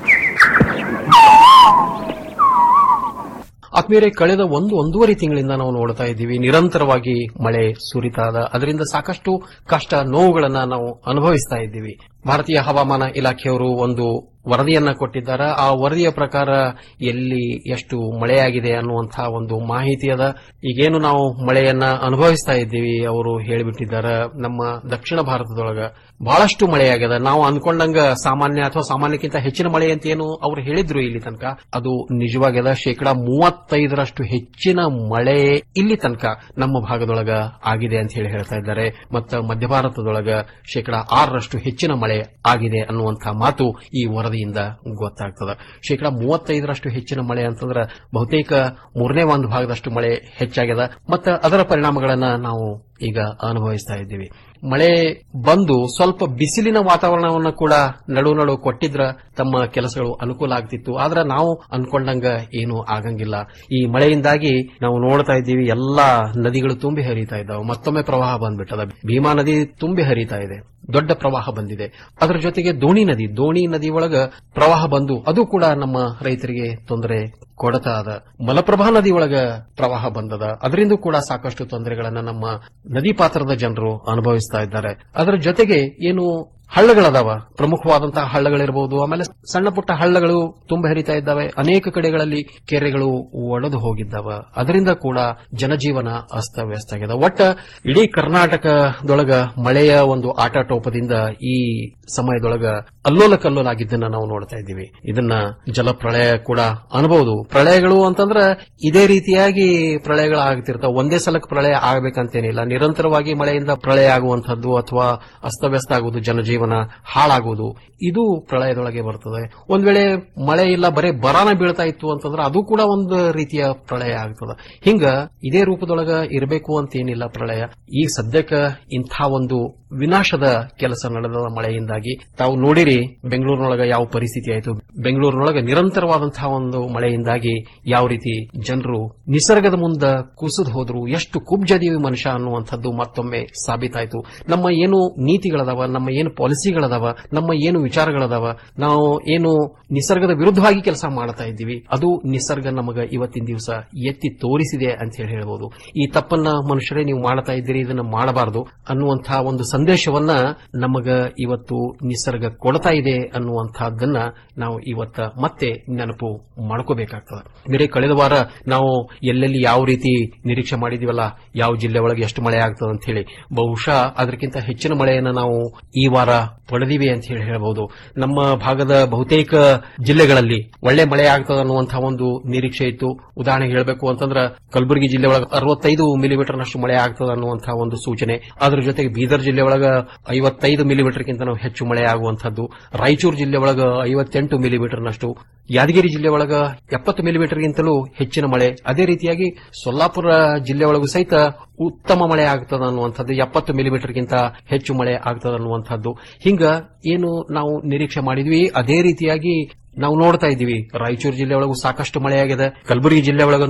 ಆತ್ಮೀಯರೇ ಕಳೆದ ಒಂದು ಒಂದೂವರೆ ತಿಂಗಳಿಂದ ನಾವು ನೋಡ್ತಾ ಇದ್ದೀವಿ ನಿರಂತರವಾಗಿ ಮಳೆ ಸುರಿತಾ ಇದೆ ಅದರಿಂದ ಸಾಕಷ್ಟು ಕಷ್ಟ ನೋವುಗಳನ್ನ ನಾವು ಅನುಭವಿಸ್ತಾ ಇದ್ದೀವಿ ಭಾರತೀಯ ಹವಾಮಾನ ಇಲಾಖೆಯವರು ಒಂದು ವರದಿಯನ್ನ ಕೊಟ್ಟಿದ್ದಾರೆ ಆ ವರದಿಯ ಪ್ರಕಾರ ಎಲ್ಲಿ ಎಷ್ಟು ಮಳೆಯಾಗಿದೆ ಅನ್ನುವಂತಹ ಒಂದು ಮಾಹಿತಿ ಅದ ಈಗೇನು ನಾವು ಮಳೆಯನ್ನ ಅನುಭವಿಸ್ತಾ ಇದ್ದೀವಿ ಅವರು ಹೇಳಿಬಿಟ್ಟಿದ್ದಾರೆ ನಮ್ಮ ದಕ್ಷಿಣ ಭಾರತದೊಳಗ ಬಹಳಷ್ಟು ಮಳೆಯಾಗಿದೆ ನಾವು ಅನ್ಕೊಂಡಂಗ ಸಾಮಾನ್ಯ ಅಥವಾ ಸಾಮಾನ್ಯಕ್ಕಿಂತ ಹೆಚ್ಚಿನ ಮಳೆ ಅಂತ ಏನು ಅವ್ರು ಹೇಳಿದ್ರು ಇಲ್ಲಿ ತನಕ ಅದು ನಿಜವಾಗ್ಯದ ಶೇಕಡಾ ಮೂವತ್ತೈದರಷ್ಟು ಹೆಚ್ಚಿನ ಮಳೆ ಇಲ್ಲಿ ತನಕ ನಮ್ಮ ಭಾಗದೊಳಗ ಆಗಿದೆ ಅಂತ ಹೇಳಿ ಹೇಳ್ತಾ ಇದ್ದಾರೆ ಮತ್ತು ಮಧ್ಯ ಭಾರತದೊಳಗ ಶೇಕಡಾ ಆರರಷ್ಟು ಹೆಚ್ಚಿನ ಮಳೆ ಆಗಿದೆ ಅನ್ನುವಂತಹ ಮಾತು ಈ ವರದಿಯಿಂದ ಗೊತ್ತಾಗ್ತದ ಶೇಕಡಾ ಮೂವತ್ತೈದರಷ್ಟು ಹೆಚ್ಚಿನ ಮಳೆ ಅಂತಂದ್ರೆ ಬಹುತೇಕ ಮೂರನೇ ಒಂದು ಭಾಗದಷ್ಟು ಮಳೆ ಹೆಚ್ಚಾಗ್ಯದ ಮತ್ತು ಅದರ ಪರಿಣಾಮಗಳನ್ನ ನಾವು ಈಗ ಅನುಭವಿಸ್ತಾ ಇದ್ದೀವಿ ಮಳೆ ಬಂದು ಸ್ವಲ್ಪ ಬಿಸಿಲಿನ ವಾತಾವರಣವನ್ನು ಕೂಡ ನಡು ನಡು ಕೊಟ್ಟಿದ್ರ ತಮ್ಮ ಕೆಲಸಗಳು ಅನುಕೂಲ ಆಗ್ತಿತ್ತು ಆದ್ರೆ ನಾವು ಅನ್ಕೊಂಡಂಗ ಏನು ಆಗಂಗಿಲ್ಲ ಈ ಮಳೆಯಿಂದಾಗಿ ನಾವು ನೋಡ್ತಾ ಇದ್ದೀವಿ ಎಲ್ಲಾ ನದಿಗಳು ತುಂಬಿ ಹರಿತಾ ಇದ್ದಾವೆ ಮತ್ತೊಮ್ಮೆ ಪ್ರವಾಹ ಬಂದ್ಬಿಟ್ಟದ ಭೀಮಾ ನದಿ ತುಂಬಿ ಹರಿತಾ ಇದೆ ದೊಡ್ಡ ಪ್ರವಾಹ ಬಂದಿದೆ ಅದರ ಜೊತೆಗೆ ದೋಣಿ ನದಿ ದೋಣಿ ನದಿ ಒಳಗ ಪ್ರವಾಹ ಬಂದು ಅದು ಕೂಡ ನಮ್ಮ ರೈತರಿಗೆ ತೊಂದರೆ ಕೊಡತಾ ಅದ ಮಲಪ್ರಭಾ ನದಿ ಒಳಗ ಪ್ರವಾಹ ಬಂದದ ಅದರಿಂದ ಕೂಡ ಸಾಕಷ್ಟು ತೊಂದರೆಗಳನ್ನ ನಮ್ಮ ನದಿ ಪಾತ್ರದ ಜನರು ಅನುಭವಿಸ್ತಾ ಇದ್ದಾರೆ ಅದರ ಜೊತೆಗೆ ಏನು ಹಳ್ಳಗಳದಾವ ಪ್ರಮುಖವಾದಂತಹ ಹಳ್ಳಗಳಿರಬಹುದು ಆಮೇಲೆ ಸಣ್ಣ ಪುಟ್ಟ ಹಳ್ಳಗಳು ತುಂಬ ಹರಿತಾ ಇದ್ದಾವೆ ಅನೇಕ ಕಡೆಗಳಲ್ಲಿ ಕೆರೆಗಳು ಒಡೆದು ಹೋಗಿದ್ದಾವ ಅದರಿಂದ ಕೂಡ ಜನಜೀವನ ಅಸ್ತವ್ಯಸ್ತ ಆಗಿದೆ ಒಟ್ಟ ಇಡೀ ಕರ್ನಾಟಕದೊಳಗ ಮಳೆಯ ಒಂದು ಆಟಟೋಪದಿಂದ ಈ ಸಮಯದೊಳಗ ಅಲ್ಲೋಲ ಕಲ್ಲೋಲಾಗಿದ್ದನ್ನ ನಾವು ನೋಡ್ತಾ ಇದ್ದೀವಿ ಇದನ್ನ ಜಲಪ್ರಳಯ ಕೂಡ ಅನ್ಬಹುದು ಪ್ರಳಯಗಳು ಅಂತಂದ್ರ ಇದೇ ರೀತಿಯಾಗಿ ಪ್ರಳಯಗಳಾಗ್ತಿರ್ತಾವ ಒಂದೇ ಸಲಕ್ಕೆ ಪ್ರಳಯ ಆಗಬೇಕಂತೇನಿಲ್ಲ ನಿರಂತರವಾಗಿ ಮಳೆಯಿಂದ ಪ್ರಳಯ ಆಗುವಂತಹದ್ದು ಅಥವಾ ಅಸ್ತವ್ಯಸ್ತ ಆಗುವುದು ಜನಜೀವನ ಹಾಳಾಗುವುದು ಇದು ಪ್ರಳಯದೊಳಗೆ ಬರ್ತದೆ ಒಂದ್ ವೇಳೆ ಮಳೆ ಇಲ್ಲ ಬರೇ ಬರಾನ ಬೀಳ್ತಾ ಇತ್ತು ಅಂತಂದ್ರೆ ಅದು ಕೂಡ ಒಂದು ರೀತಿಯ ಪ್ರಳಯ ಆಗ್ತದ ಹಿಂಗ ಇದೇ ರೂಪದೊಳಗ ಇರಬೇಕು ಅಂತೇನಿಲ್ಲ ಪ್ರಳಯ ಈಗ ಸದ್ಯಕ್ಕ ಇಂಥ ಒಂದು ವಿನಾಶದ ಕೆಲಸ ನಡೆದ ಮಳೆಯಿಂದಾಗಿ ತಾವು ನೋಡಿರಿ ಬೆಂಗಳೂರಿನೊಳಗ ಯಾವ ಪರಿಸ್ಥಿತಿ ಆಯಿತು ಬೆಂಗಳೂರಿನೊಳಗ ನಿರಂತರವಾದಂತಹ ಒಂದು ಮಳೆಯಿಂದಾಗಿ ಯಾವ ರೀತಿ ಜನರು ನಿಸರ್ಗದ ಮುಂದ ಕುಸಿದು ಹೋದ್ರು ಎಷ್ಟು ಕುಬ್ಜದೀವಿ ಮನುಷ್ಯ ಅನ್ನುವಂಥದ್ದು ಮತ್ತೊಮ್ಮೆ ಸಾಬೀತಾಯಿತು ನಮ್ಮ ಏನು ನೀತಿಗಳದಾವ ನಮ್ಮ ಏನು ಪಾಲಿಸಿಗಳದಾವ ನಮ್ಮ ಏನು ವಿಚಾರಗಳದಾವ ನಾವು ಏನು ನಿಸರ್ಗದ ವಿರುದ್ಧವಾಗಿ ಕೆಲಸ ಮಾಡ್ತಾ ಇದ್ದೀವಿ ಅದು ನಿಸರ್ಗ ನಮಗ ಇವತ್ತಿನ ದಿವಸ ಎತ್ತಿ ತೋರಿಸಿದೆ ಅಂತ ಹೇಳಿ ಹೇಳ್ಬೋದು ಈ ತಪ್ಪನ್ನ ಮನುಷ್ಯರೇ ನೀವು ಮಾಡ್ತಾ ಇದ್ದೀರಿ ಇದನ್ನ ಮಾಡಬಾರದು ಅನ್ನುವಂತಹ ಒಂದು ಸಂದೇಶವನ್ನ ನಮಗ ಇವತ್ತು ನಿಸರ್ಗ ಕೊಡ್ತಾ ಇದೆ ಅನ್ನುವಂತಹದ್ದನ್ನ ನಾವು ಇವತ್ತ ಮತ್ತೆ ನೆನಪು ಮಾಡ್ಕೋಬೇಕಾಗ್ತದೆ ಬೇರೆ ಕಳೆದ ವಾರ ನಾವು ಎಲ್ಲೆಲ್ಲಿ ಯಾವ ರೀತಿ ನಿರೀಕ್ಷೆ ಮಾಡಿದೀವಲ್ಲ ಯಾವ ಜಿಲ್ಲೆ ಒಳಗೆ ಎಷ್ಟು ಮಳೆ ಆಗ್ತದೆ ಅಂತ ಹೇಳಿ ಬಹುಶಃ ಅದಕ್ಕಿಂತ ಹೆಚ್ಚಿನ ಮಳೆಯನ್ನ ನಾವು ಈ ವಾರ ಪಡೆದಿವೆ ಅಂತ ಹೇಳಿ ಹೇಳಬಹುದು ನಮ್ಮ ಭಾಗದ ಬಹುತೇಕ ಜಿಲ್ಲೆಗಳಲ್ಲಿ ಒಳ್ಳೆ ಮಳೆ ಆಗ್ತದೆ ಅನ್ನುವಂತಹ ಒಂದು ನಿರೀಕ್ಷೆ ಇತ್ತು ಉದಾಹರಣೆಗೆ ಹೇಳಬೇಕು ಅಂತಂದ್ರೆ ಕಲಬುರಗಿ ಜಿಲ್ಲೆ ಒಳಗೆ ಅರವತ್ತೈದು ಮಿಲಿಮೀಟರ್ನಷ್ಟು ಮಳೆ ಆಗ್ತದೆ ಅನ್ನುವಂತಹ ಒಂದು ಸೂಚನೆ ಅದರ ಜೊತೆಗೆ ಬೀದರ್ ಜಿಲ್ಲೆ ಒಳಗ ಐವತ್ತೈದು ಮಿಲಿಮೀಟರ್ಗಿಂತ ನಾವು ಹೆಚ್ಚು ಮಳೆ ಆಗುವಂತಹದ್ದು ರಾಯಚೂರು ಜಿಲ್ಲೆ ಒಳಗ ಐವತ್ತೆಂಟು ಮಿಲಿಮೀಟರ್ನಷ್ಟು ಯಾದಗಿರಿ ಜಿಲ್ಲೆ ಒಳಗ ಎಪ್ಪತ್ತು ಮಿಲಿಮೀಟರ್ಗಿಂತಲೂ ಹೆಚ್ಚಿನ ಮಳೆ ಅದೇ ರೀತಿಯಾಗಿ ಸೊಲ್ಲಾಪುರ ಜಿಲ್ಲೆ ಒಳಗೂ ಸಹಿತ ಉತ್ತಮ ಮಳೆ ಆಗ್ತದ ಅನ್ನುವಂಥದ್ದು ಎಪ್ಪತ್ತು ಮಿಲಿಮೀಟರ್ಗಿಂತ ಹೆಚ್ಚು ಮಳೆ ಆಗ್ತದ ಅನ್ನುವಂಥದ್ದು ಹಿಂಗ ಏನು ನಾವು ನಿರೀಕ್ಷೆ ಮಾಡಿದ್ವಿ ಅದೇ ರೀತಿಯಾಗಿ ನಾವು ನೋಡ್ತಾ ಇದ್ದೀವಿ ರಾಯಚೂರು ಜಿಲ್ಲೆ ಒಳಗೂ ಸಾಕಷ್ಟು ಮಳೆಯಾಗಿದೆ ಕಲಬುರಗಿ ಜಿಲ್ಲೆ ಒಳಗಂತೂ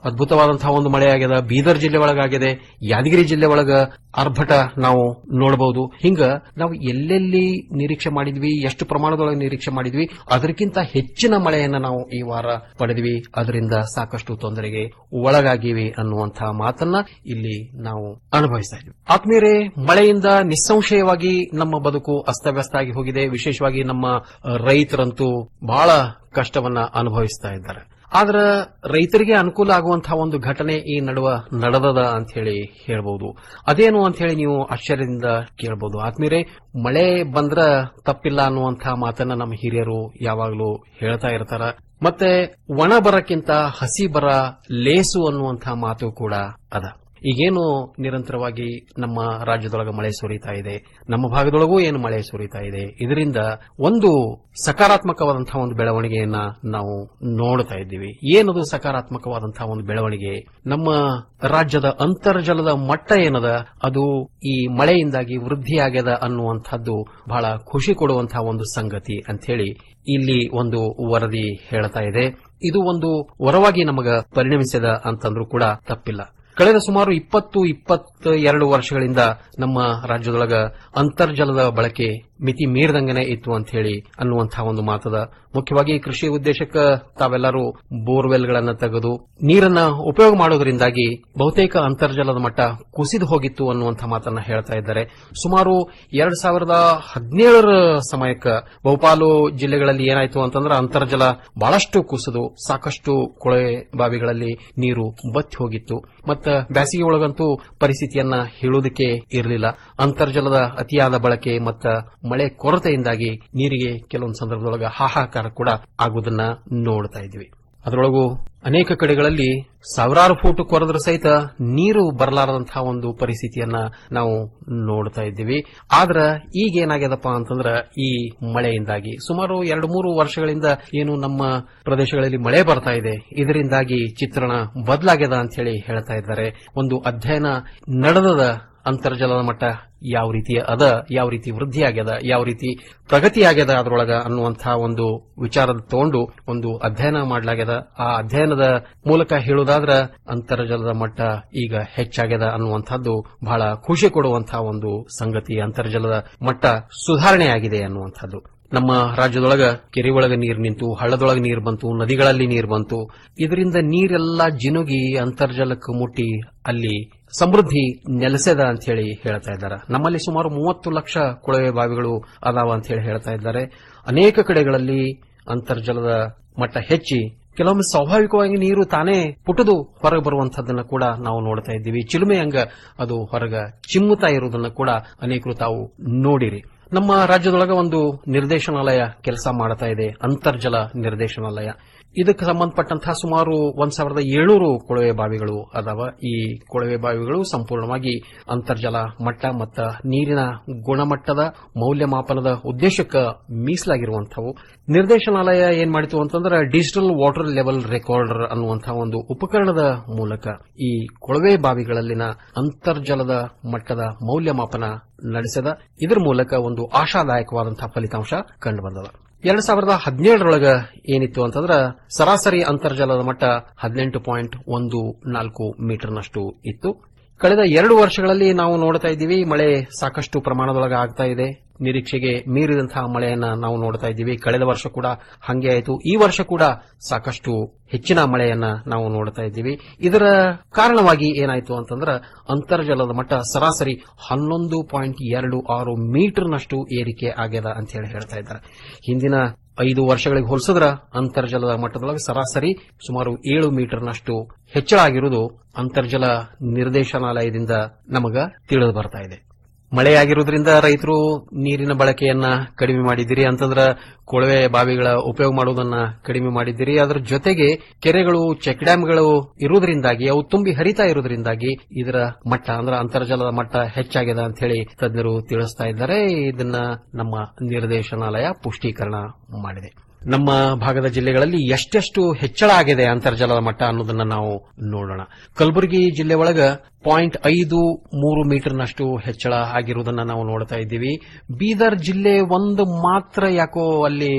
ಅದ್ಭುತವಾದಂತಹ ಒಂದು ಮಳೆ ಆಗ್ಯದ ಬೀದರ್ ಜಿಲ್ಲೆ ಒಳಗಾಗಿದೆ ಯಾದಗಿರಿ ಜಿಲ್ಲೆ ಒಳಗ ಆರ್ಭಟ ನಾವು ನೋಡಬಹುದು ಹಿಂಗ ನಾವು ಎಲ್ಲೆಲ್ಲಿ ನಿರೀಕ್ಷೆ ಮಾಡಿದ್ವಿ ಎಷ್ಟು ಪ್ರಮಾಣದೊಳಗೆ ನಿರೀಕ್ಷೆ ಮಾಡಿದ್ವಿ ಅದಕ್ಕಿಂತ ಹೆಚ್ಚಿನ ಮಳೆಯನ್ನ ನಾವು ಈ ವಾರ ಪಡೆದ್ವಿ ಅದರಿಂದ ಸಾಕಷ್ಟು ತೊಂದರೆಗೆ ಒಳಗಾಗಿವಿ ಅನ್ನುವಂತಹ ಮಾತನ್ನ ಇಲ್ಲಿ ನಾವು ಅನುಭವಿಸ್ತಾ ಇದ್ವಿ ಆತ್ಮೀಯರೇ ಮಳೆಯಿಂದ ನಿಸ್ಸಂಶಯವಾಗಿ ನಮ್ಮ ಬದುಕು ಅಸ್ತವ್ಯಸ್ತ ಆಗಿ ಹೋಗಿದೆ ವಿಶೇಷವಾಗಿ ನಮ್ಮ ಅಹ್, ರೈತರಂತೂ ಬಹಳ ಕಷ್ಟವನ್ನ ಅನುಭವಿಸ್ತಾ ಇದ್ದಾರೆ ಆದ್ರ ರೈತರಿಗೆ ಅನುಕೂಲ ಆಗುವಂತಹ ಒಂದು ಘಟನೆ ಈ ನಡುವ ನಡೆದದ ಅಂತ ಹೇಳಿ ಹೇಳ್ಬಹುದು ಅದೇನು ಅಂತ ಹೇಳಿ ನೀವು ಆಶ್ಚರ್ಯದಿಂದ ಕೇಳಬಹುದು ಆತ್ಮೀಯರೇ ಮಳೆ ಬಂದ್ರ ತಪ್ಪಿಲ್ಲ ಅನ್ನುವಂತಹ ಮಾತನ್ನ ನಮ್ಮ ಹಿರಿಯರು ಯಾವಾಗಲೂ ಹೇಳ್ತಾ ಇರ್ತಾರ ಮತ್ತೆ ಒಣ ಬರಕ್ಕಿಂತ ಹಸಿ ಬರ ಲೇಸು ಅನ್ನುವಂತಹ ಮಾತು ಕೂಡ ಅದ ಈಗೇನು ನಿರಂತರವಾಗಿ ನಮ್ಮ ರಾಜ್ಯದೊಳಗೆ ಮಳೆ ಸುರಿತಾ ಇದೆ ನಮ್ಮ ಭಾಗದೊಳಗೂ ಏನು ಮಳೆ ಸುರಿತಾ ಇದೆ ಇದರಿಂದ ಒಂದು ಸಕಾರಾತ್ಮಕವಾದಂತಹ ಒಂದು ಬೆಳವಣಿಗೆಯನ್ನ ನಾವು ನೋಡ್ತಾ ಇದ್ದೀವಿ ಏನದು ಸಕಾರಾತ್ಮಕವಾದಂತಹ ಒಂದು ಬೆಳವಣಿಗೆ ನಮ್ಮ ರಾಜ್ಯದ ಅಂತರ್ಜಲದ ಮಟ್ಟ ಏನದ ಅದು ಈ ಮಳೆಯಿಂದಾಗಿ ವೃದ್ಧಿಯಾಗ್ಯದ ಅನ್ನುವಂಥದ್ದು ಬಹಳ ಖುಷಿ ಕೊಡುವಂತಹ ಒಂದು ಸಂಗತಿ ಅಂತ ಹೇಳಿ ಇಲ್ಲಿ ಒಂದು ವರದಿ ಹೇಳ್ತಾ ಇದೆ ಇದು ಒಂದು ವರವಾಗಿ ನಮಗ ಪರಿಣಮಿಸಿದ ಅಂತಂದ್ರೂ ಕೂಡ ತಪ್ಪಿಲ್ಲ ಕಳೆದ ಸುಮಾರು ಇಪ್ಪತ್ತು ಇಪ್ಪತ್ತೆರಡು ವರ್ಷಗಳಿಂದ ನಮ್ಮ ರಾಜ್ಯದೊಳಗ ಅಂತರ್ಜಲದ ಬಳಕೆ ಮಿತಿ ಮೀರಿದಂಗನೆ ಇತ್ತು ಅಂತ ಹೇಳಿ ಅನ್ನುವಂತಹ ಒಂದು ಮಾತದ ಮುಖ್ಯವಾಗಿ ಕೃಷಿ ಉದ್ದೇಶಕ್ಕೆ ತಾವೆಲ್ಲರೂ ಬೋರ್ವೆಲ್ಗಳನ್ನ ತೆಗೆದು ನೀರನ್ನ ಉಪಯೋಗ ಮಾಡೋದ್ರಿಂದಾಗಿ ಬಹುತೇಕ ಅಂತರ್ಜಲದ ಮಟ್ಟ ಕುಸಿದು ಹೋಗಿತ್ತು ಅನ್ನುವಂತಹ ಮಾತನ್ನ ಹೇಳ್ತಾ ಇದ್ದಾರೆ ಸುಮಾರು ಎರಡ್ ಸಾವಿರದ ಹದಿನೇಳರ ಸಮಯಕ್ಕೆ ಬಹುಪಾಲು ಜಿಲ್ಲೆಗಳಲ್ಲಿ ಏನಾಯ್ತು ಅಂತಂದ್ರೆ ಅಂತರ್ಜಲ ಬಹಳಷ್ಟು ಕುಸಿದು ಸಾಕಷ್ಟು ಕೊಳೆ ಬಾವಿಗಳಲ್ಲಿ ನೀರು ಬತ್ತಿ ಹೋಗಿತ್ತು ಮತ್ತ ಬ್ಯಾಸಿಗೆ ಒಳಗಂತೂ ಪರಿಸ್ಥಿತಿಯನ್ನ ಹೇಳುವುದಕ್ಕೆ ಇರಲಿಲ್ಲ ಅಂತರ್ಜಲದ ಅತಿಯಾದ ಬಳಕೆ ಮತ್ತ ಮಳೆ ಕೊರತೆಯಿಂದಾಗಿ ನೀರಿಗೆ ಕೆಲವೊಂದು ಸಂದರ್ಭದೊಳಗ ಹಾಹಾಕಾರ ಕೂಡ ಆಗುವುದನ್ನ ನೋಡ್ತಾ ಇದ್ವಿ ಅದರೊಳಗೂ ಅನೇಕ ಕಡೆಗಳಲ್ಲಿ ಸಾವಿರಾರು ಫೂಟ್ ಕೊರೆದ್ರ ಸಹಿತ ನೀರು ಬರಲಾರದಂತಹ ಒಂದು ಪರಿಸ್ಥಿತಿಯನ್ನ ನಾವು ನೋಡ್ತಾ ಇದ್ದೀವಿ ಆದ್ರ ಈಗ ಏನಾಗ್ಯದಪ್ಪ ಅಂತಂದ್ರ ಈ ಮಳೆಯಿಂದಾಗಿ ಸುಮಾರು ಎರಡು ಮೂರು ವರ್ಷಗಳಿಂದ ಏನು ನಮ್ಮ ಪ್ರದೇಶಗಳಲ್ಲಿ ಮಳೆ ಬರ್ತಾ ಇದೆ ಇದರಿಂದಾಗಿ ಚಿತ್ರಣ ಬದಲಾಗ್ಯದ ಅಂತ ಹೇಳಿ ಹೇಳ್ತಾ ಇದ್ದಾರೆ ಒಂದು ಅಧ್ಯಯನ ನಡೆದದ ಅಂತರ್ಜಲದ ಮಟ್ಟ ಯಾವ ರೀತಿ ಅದ ಯಾವ ರೀತಿ ವೃದ್ಧಿ ಆಗ್ಯದ ಯಾವ ರೀತಿ ಪ್ರಗತಿ ಆಗ್ಯದ ಅದರೊಳಗ ಅನ್ನುವಂತಹ ಒಂದು ವಿಚಾರದ ತಗೊಂಡು ಒಂದು ಅಧ್ಯಯನ ಮಾಡಲಾಗ್ಯದ ಆ ಅಧ್ಯಯನದ ಮೂಲಕ ಹೇಳುವುದಾದ್ರ ಅಂತರ್ಜಲದ ಮಟ್ಟ ಈಗ ಹೆಚ್ಚಾಗ್ಯದ ಅನ್ನುವಂಥದ್ದು ಬಹಳ ಖುಷಿ ಕೊಡುವಂತಹ ಒಂದು ಸಂಗತಿ ಅಂತರ್ಜಲದ ಮಟ್ಟ ಸುಧಾರಣೆಯಾಗಿದೆ ಅನ್ನುವಂಥದ್ದು ನಮ್ಮ ರಾಜ್ಯದೊಳಗ ಕೆರೆ ಒಳಗ ನೀರು ನಿಂತು ಹಳ್ಳದೊಳಗ ನೀರು ಬಂತು ನದಿಗಳಲ್ಲಿ ನೀರು ಬಂತು ಇದರಿಂದ ನೀರೆಲ್ಲ ಜಿನುಗಿ ಅಂತರ್ಜಲಕ್ಕೆ ಮುಟ್ಟಿ ಅಲ್ಲಿ ಸಮೃದ್ಧಿ ನೆಲೆಸದ ಅಂತ ಹೇಳಿ ಹೇಳ್ತಾ ಇದ್ದಾರೆ ನಮ್ಮಲ್ಲಿ ಸುಮಾರು ಮೂವತ್ತು ಲಕ್ಷ ಕೊಳವೆ ಬಾವಿಗಳು ಅದಾವ ಅಂತ ಹೇಳಿ ಹೇಳ್ತಾ ಇದ್ದಾರೆ ಅನೇಕ ಕಡೆಗಳಲ್ಲಿ ಅಂತರ್ಜಲದ ಮಟ್ಟ ಹೆಚ್ಚಿ ಕೆಲವೊಮ್ಮೆ ಸ್ವಾಭಾವಿಕವಾಗಿ ನೀರು ತಾನೇ ಪುಟದು ಹೊರಗೆ ಬರುವಂತಹದ್ದನ್ನ ಕೂಡ ನಾವು ನೋಡ್ತಾ ಇದ್ದೀವಿ ಚಿಲುಮೆ ಹಂಗ ಅದು ಹೊರಗ ಚಿಮ್ಮುತ್ತಾ ಇರುವುದನ್ನ ಕೂಡ ಅನೇಕರು ತಾವು ನೋಡಿರಿ ನಮ್ಮ ರಾಜ್ಯದೊಳಗ ಒಂದು ನಿರ್ದೇಶನಾಲಯ ಕೆಲಸ ಮಾಡ್ತಾ ಇದೆ ಅಂತರ್ಜಲ ನಿರ್ದೇಶನಾಲಯ ಇದಕ್ಕೆ ಸಂಬಂಧಪಟ್ಟಂತಹ ಸುಮಾರು ಒಂದ್ ಸಾವಿರದ ಏಳ್ನೂರು ಕೊಳವೆ ಬಾವಿಗಳು ಅದಾವ ಈ ಕೊಳವೆ ಬಾವಿಗಳು ಸಂಪೂರ್ಣವಾಗಿ ಅಂತರ್ಜಲ ಮಟ್ಟ ಮತ್ತು ನೀರಿನ ಗುಣಮಟ್ಟದ ಮೌಲ್ಯಮಾಪನದ ಉದ್ದೇಶಕ್ಕೆ ಮೀಸಲಾಗಿರುವಂಥವು ನಿರ್ದೇಶನಾಲಯ ಏನ್ ಮಾಡಿತು ಅಂತಂದ್ರೆ ಡಿಜಿಟಲ್ ವಾಟರ್ ಲೆವೆಲ್ ರೆಕಾರ್ಡರ್ ಅನ್ನುವಂತಹ ಒಂದು ಉಪಕರಣದ ಮೂಲಕ ಈ ಕೊಳವೆ ಬಾವಿಗಳಲ್ಲಿನ ಅಂತರ್ಜಲದ ಮಟ್ಟದ ಮೌಲ್ಯಮಾಪನ ನಡೆಸಿದ ಇದರ ಮೂಲಕ ಒಂದು ಆಶಾದಾಯಕವಾದಂತಹ ಫಲಿತಾಂಶ ಕಂಡುಬಂದದ ಎರಡ್ ಸಾವಿರದ ಹದಿನೇಳರೊಳಗ ಏನಿತ್ತು ಅಂತಂದ್ರ ಸರಾಸರಿ ಅಂತರ್ಜಲದ ಮಟ್ಟ ಹದಿನೆಂಟು ಪಾಯಿಂಟ್ ಒಂದು ನಾಲ್ಕು ಮೀಟರ್ನಷ್ಟು ಇತ್ತು ಕಳೆದ ಎರಡು ವರ್ಷಗಳಲ್ಲಿ ನಾವು ನೋಡ್ತಾ ಇದ್ದೀವಿ ಮಳೆ ಸಾಕಷ್ಟು ಪ್ರಮಾಣದೊಳಗೆ ಆಗ್ತಾ ಇದೆ ನಿರೀಕ್ಷೆಗೆ ಮೀರಿದಂತಹ ಮಳೆಯನ್ನ ನಾವು ನೋಡ್ತಾ ಇದ್ದೀವಿ ಕಳೆದ ವರ್ಷ ಕೂಡ ಹಂಗೆ ಆಯಿತು ಈ ವರ್ಷ ಕೂಡ ಸಾಕಷ್ಟು ಹೆಚ್ಚಿನ ಮಳೆಯನ್ನ ನಾವು ನೋಡ್ತಾ ಇದ್ದೀವಿ ಇದರ ಕಾರಣವಾಗಿ ಏನಾಯಿತು ಅಂತಂದ್ರೆ ಅಂತರ್ಜಲದ ಮಟ್ಟ ಸರಾಸರಿ ಹನ್ನೊಂದು ಪಾಯಿಂಟ್ ಎರಡು ಆರು ಮೀಟರ್ನಷ್ಟು ಏರಿಕೆ ಆಗ್ಯದ ಅಂತ ಹೇಳಿ ಹೇಳ್ತಾ ಇದ್ದಾರೆ ಹಿಂದಿನ ಐದು ವರ್ಷಗಳಿಗೆ ಹೋಲಿಸಿದ್ರ ಅಂತರ್ಜಲದ ಮಟ್ಟದೊಳಗೆ ಸರಾಸರಿ ಸುಮಾರು ಏಳು ಮೀಟರ್ನಷ್ಟು ಹೆಚ್ಚಳ ಆಗಿರುವುದು ಅಂತರ್ಜಲ ನಿರ್ದೇಶನಾಲಯದಿಂದ ನಮಗ ತಿಳಿದು ಬರ್ತಾ ಇದೆ ಮಳೆಯಾಗಿರುವುದರಿಂದ ರೈತರು ನೀರಿನ ಬಳಕೆಯನ್ನ ಕಡಿಮೆ ಮಾಡಿದ್ದೀರಿ ಅಂತಂದ್ರ ಕೊಳವೆ ಬಾವಿಗಳ ಉಪಯೋಗ ಮಾಡುವುದನ್ನ ಕಡಿಮೆ ಮಾಡಿದ್ದೀರಿ ಅದರ ಜೊತೆಗೆ ಕೆರೆಗಳು ಚೆಕ್ ಡ್ಯಾಂಗಳು ಇರುವುದರಿಂದಾಗಿ ಅವು ತುಂಬಿ ಹರಿತಾ ಇರುವುದರಿಂದಾಗಿ ಇದರ ಮಟ್ಟ ಅಂದ್ರೆ ಅಂತರ್ಜಲದ ಮಟ್ಟ ಹೆಚ್ಚಾಗಿದೆ ಅಂತ ಹೇಳಿ ತಜ್ಞರು ತಿಳಿಸ್ತಾ ಇದ್ದಾರೆ ಇದನ್ನ ನಮ್ಮ ನಿರ್ದೇಶನಾಲಯ ಪುಷ್ಟೀಕರಣ ಮಾಡಿದೆ ನಮ್ಮ ಭಾಗದ ಜಿಲ್ಲೆಗಳಲ್ಲಿ ಎಷ್ಟೆಷ್ಟು ಹೆಚ್ಚಳ ಆಗಿದೆ ಅಂತರ್ಜಲದ ಮಟ್ಟ ಅನ್ನೋದನ್ನ ನಾವು ನೋಡೋಣ ಕಲಬುರಗಿ ಜಿಲ್ಲೆ ಒಳಗ ಪಾಯಿಂಟ್ ಐದು ಮೂರು ಮೀಟರ್ನಷ್ಟು ಹೆಚ್ಚಳ ಆಗಿರುವುದನ್ನ ನಾವು ನೋಡ್ತಾ ಇದ್ದೀವಿ ಬೀದರ್ ಜಿಲ್ಲೆ ಒಂದು ಮಾತ್ರ ಯಾಕೋ ಅಲ್ಲಿ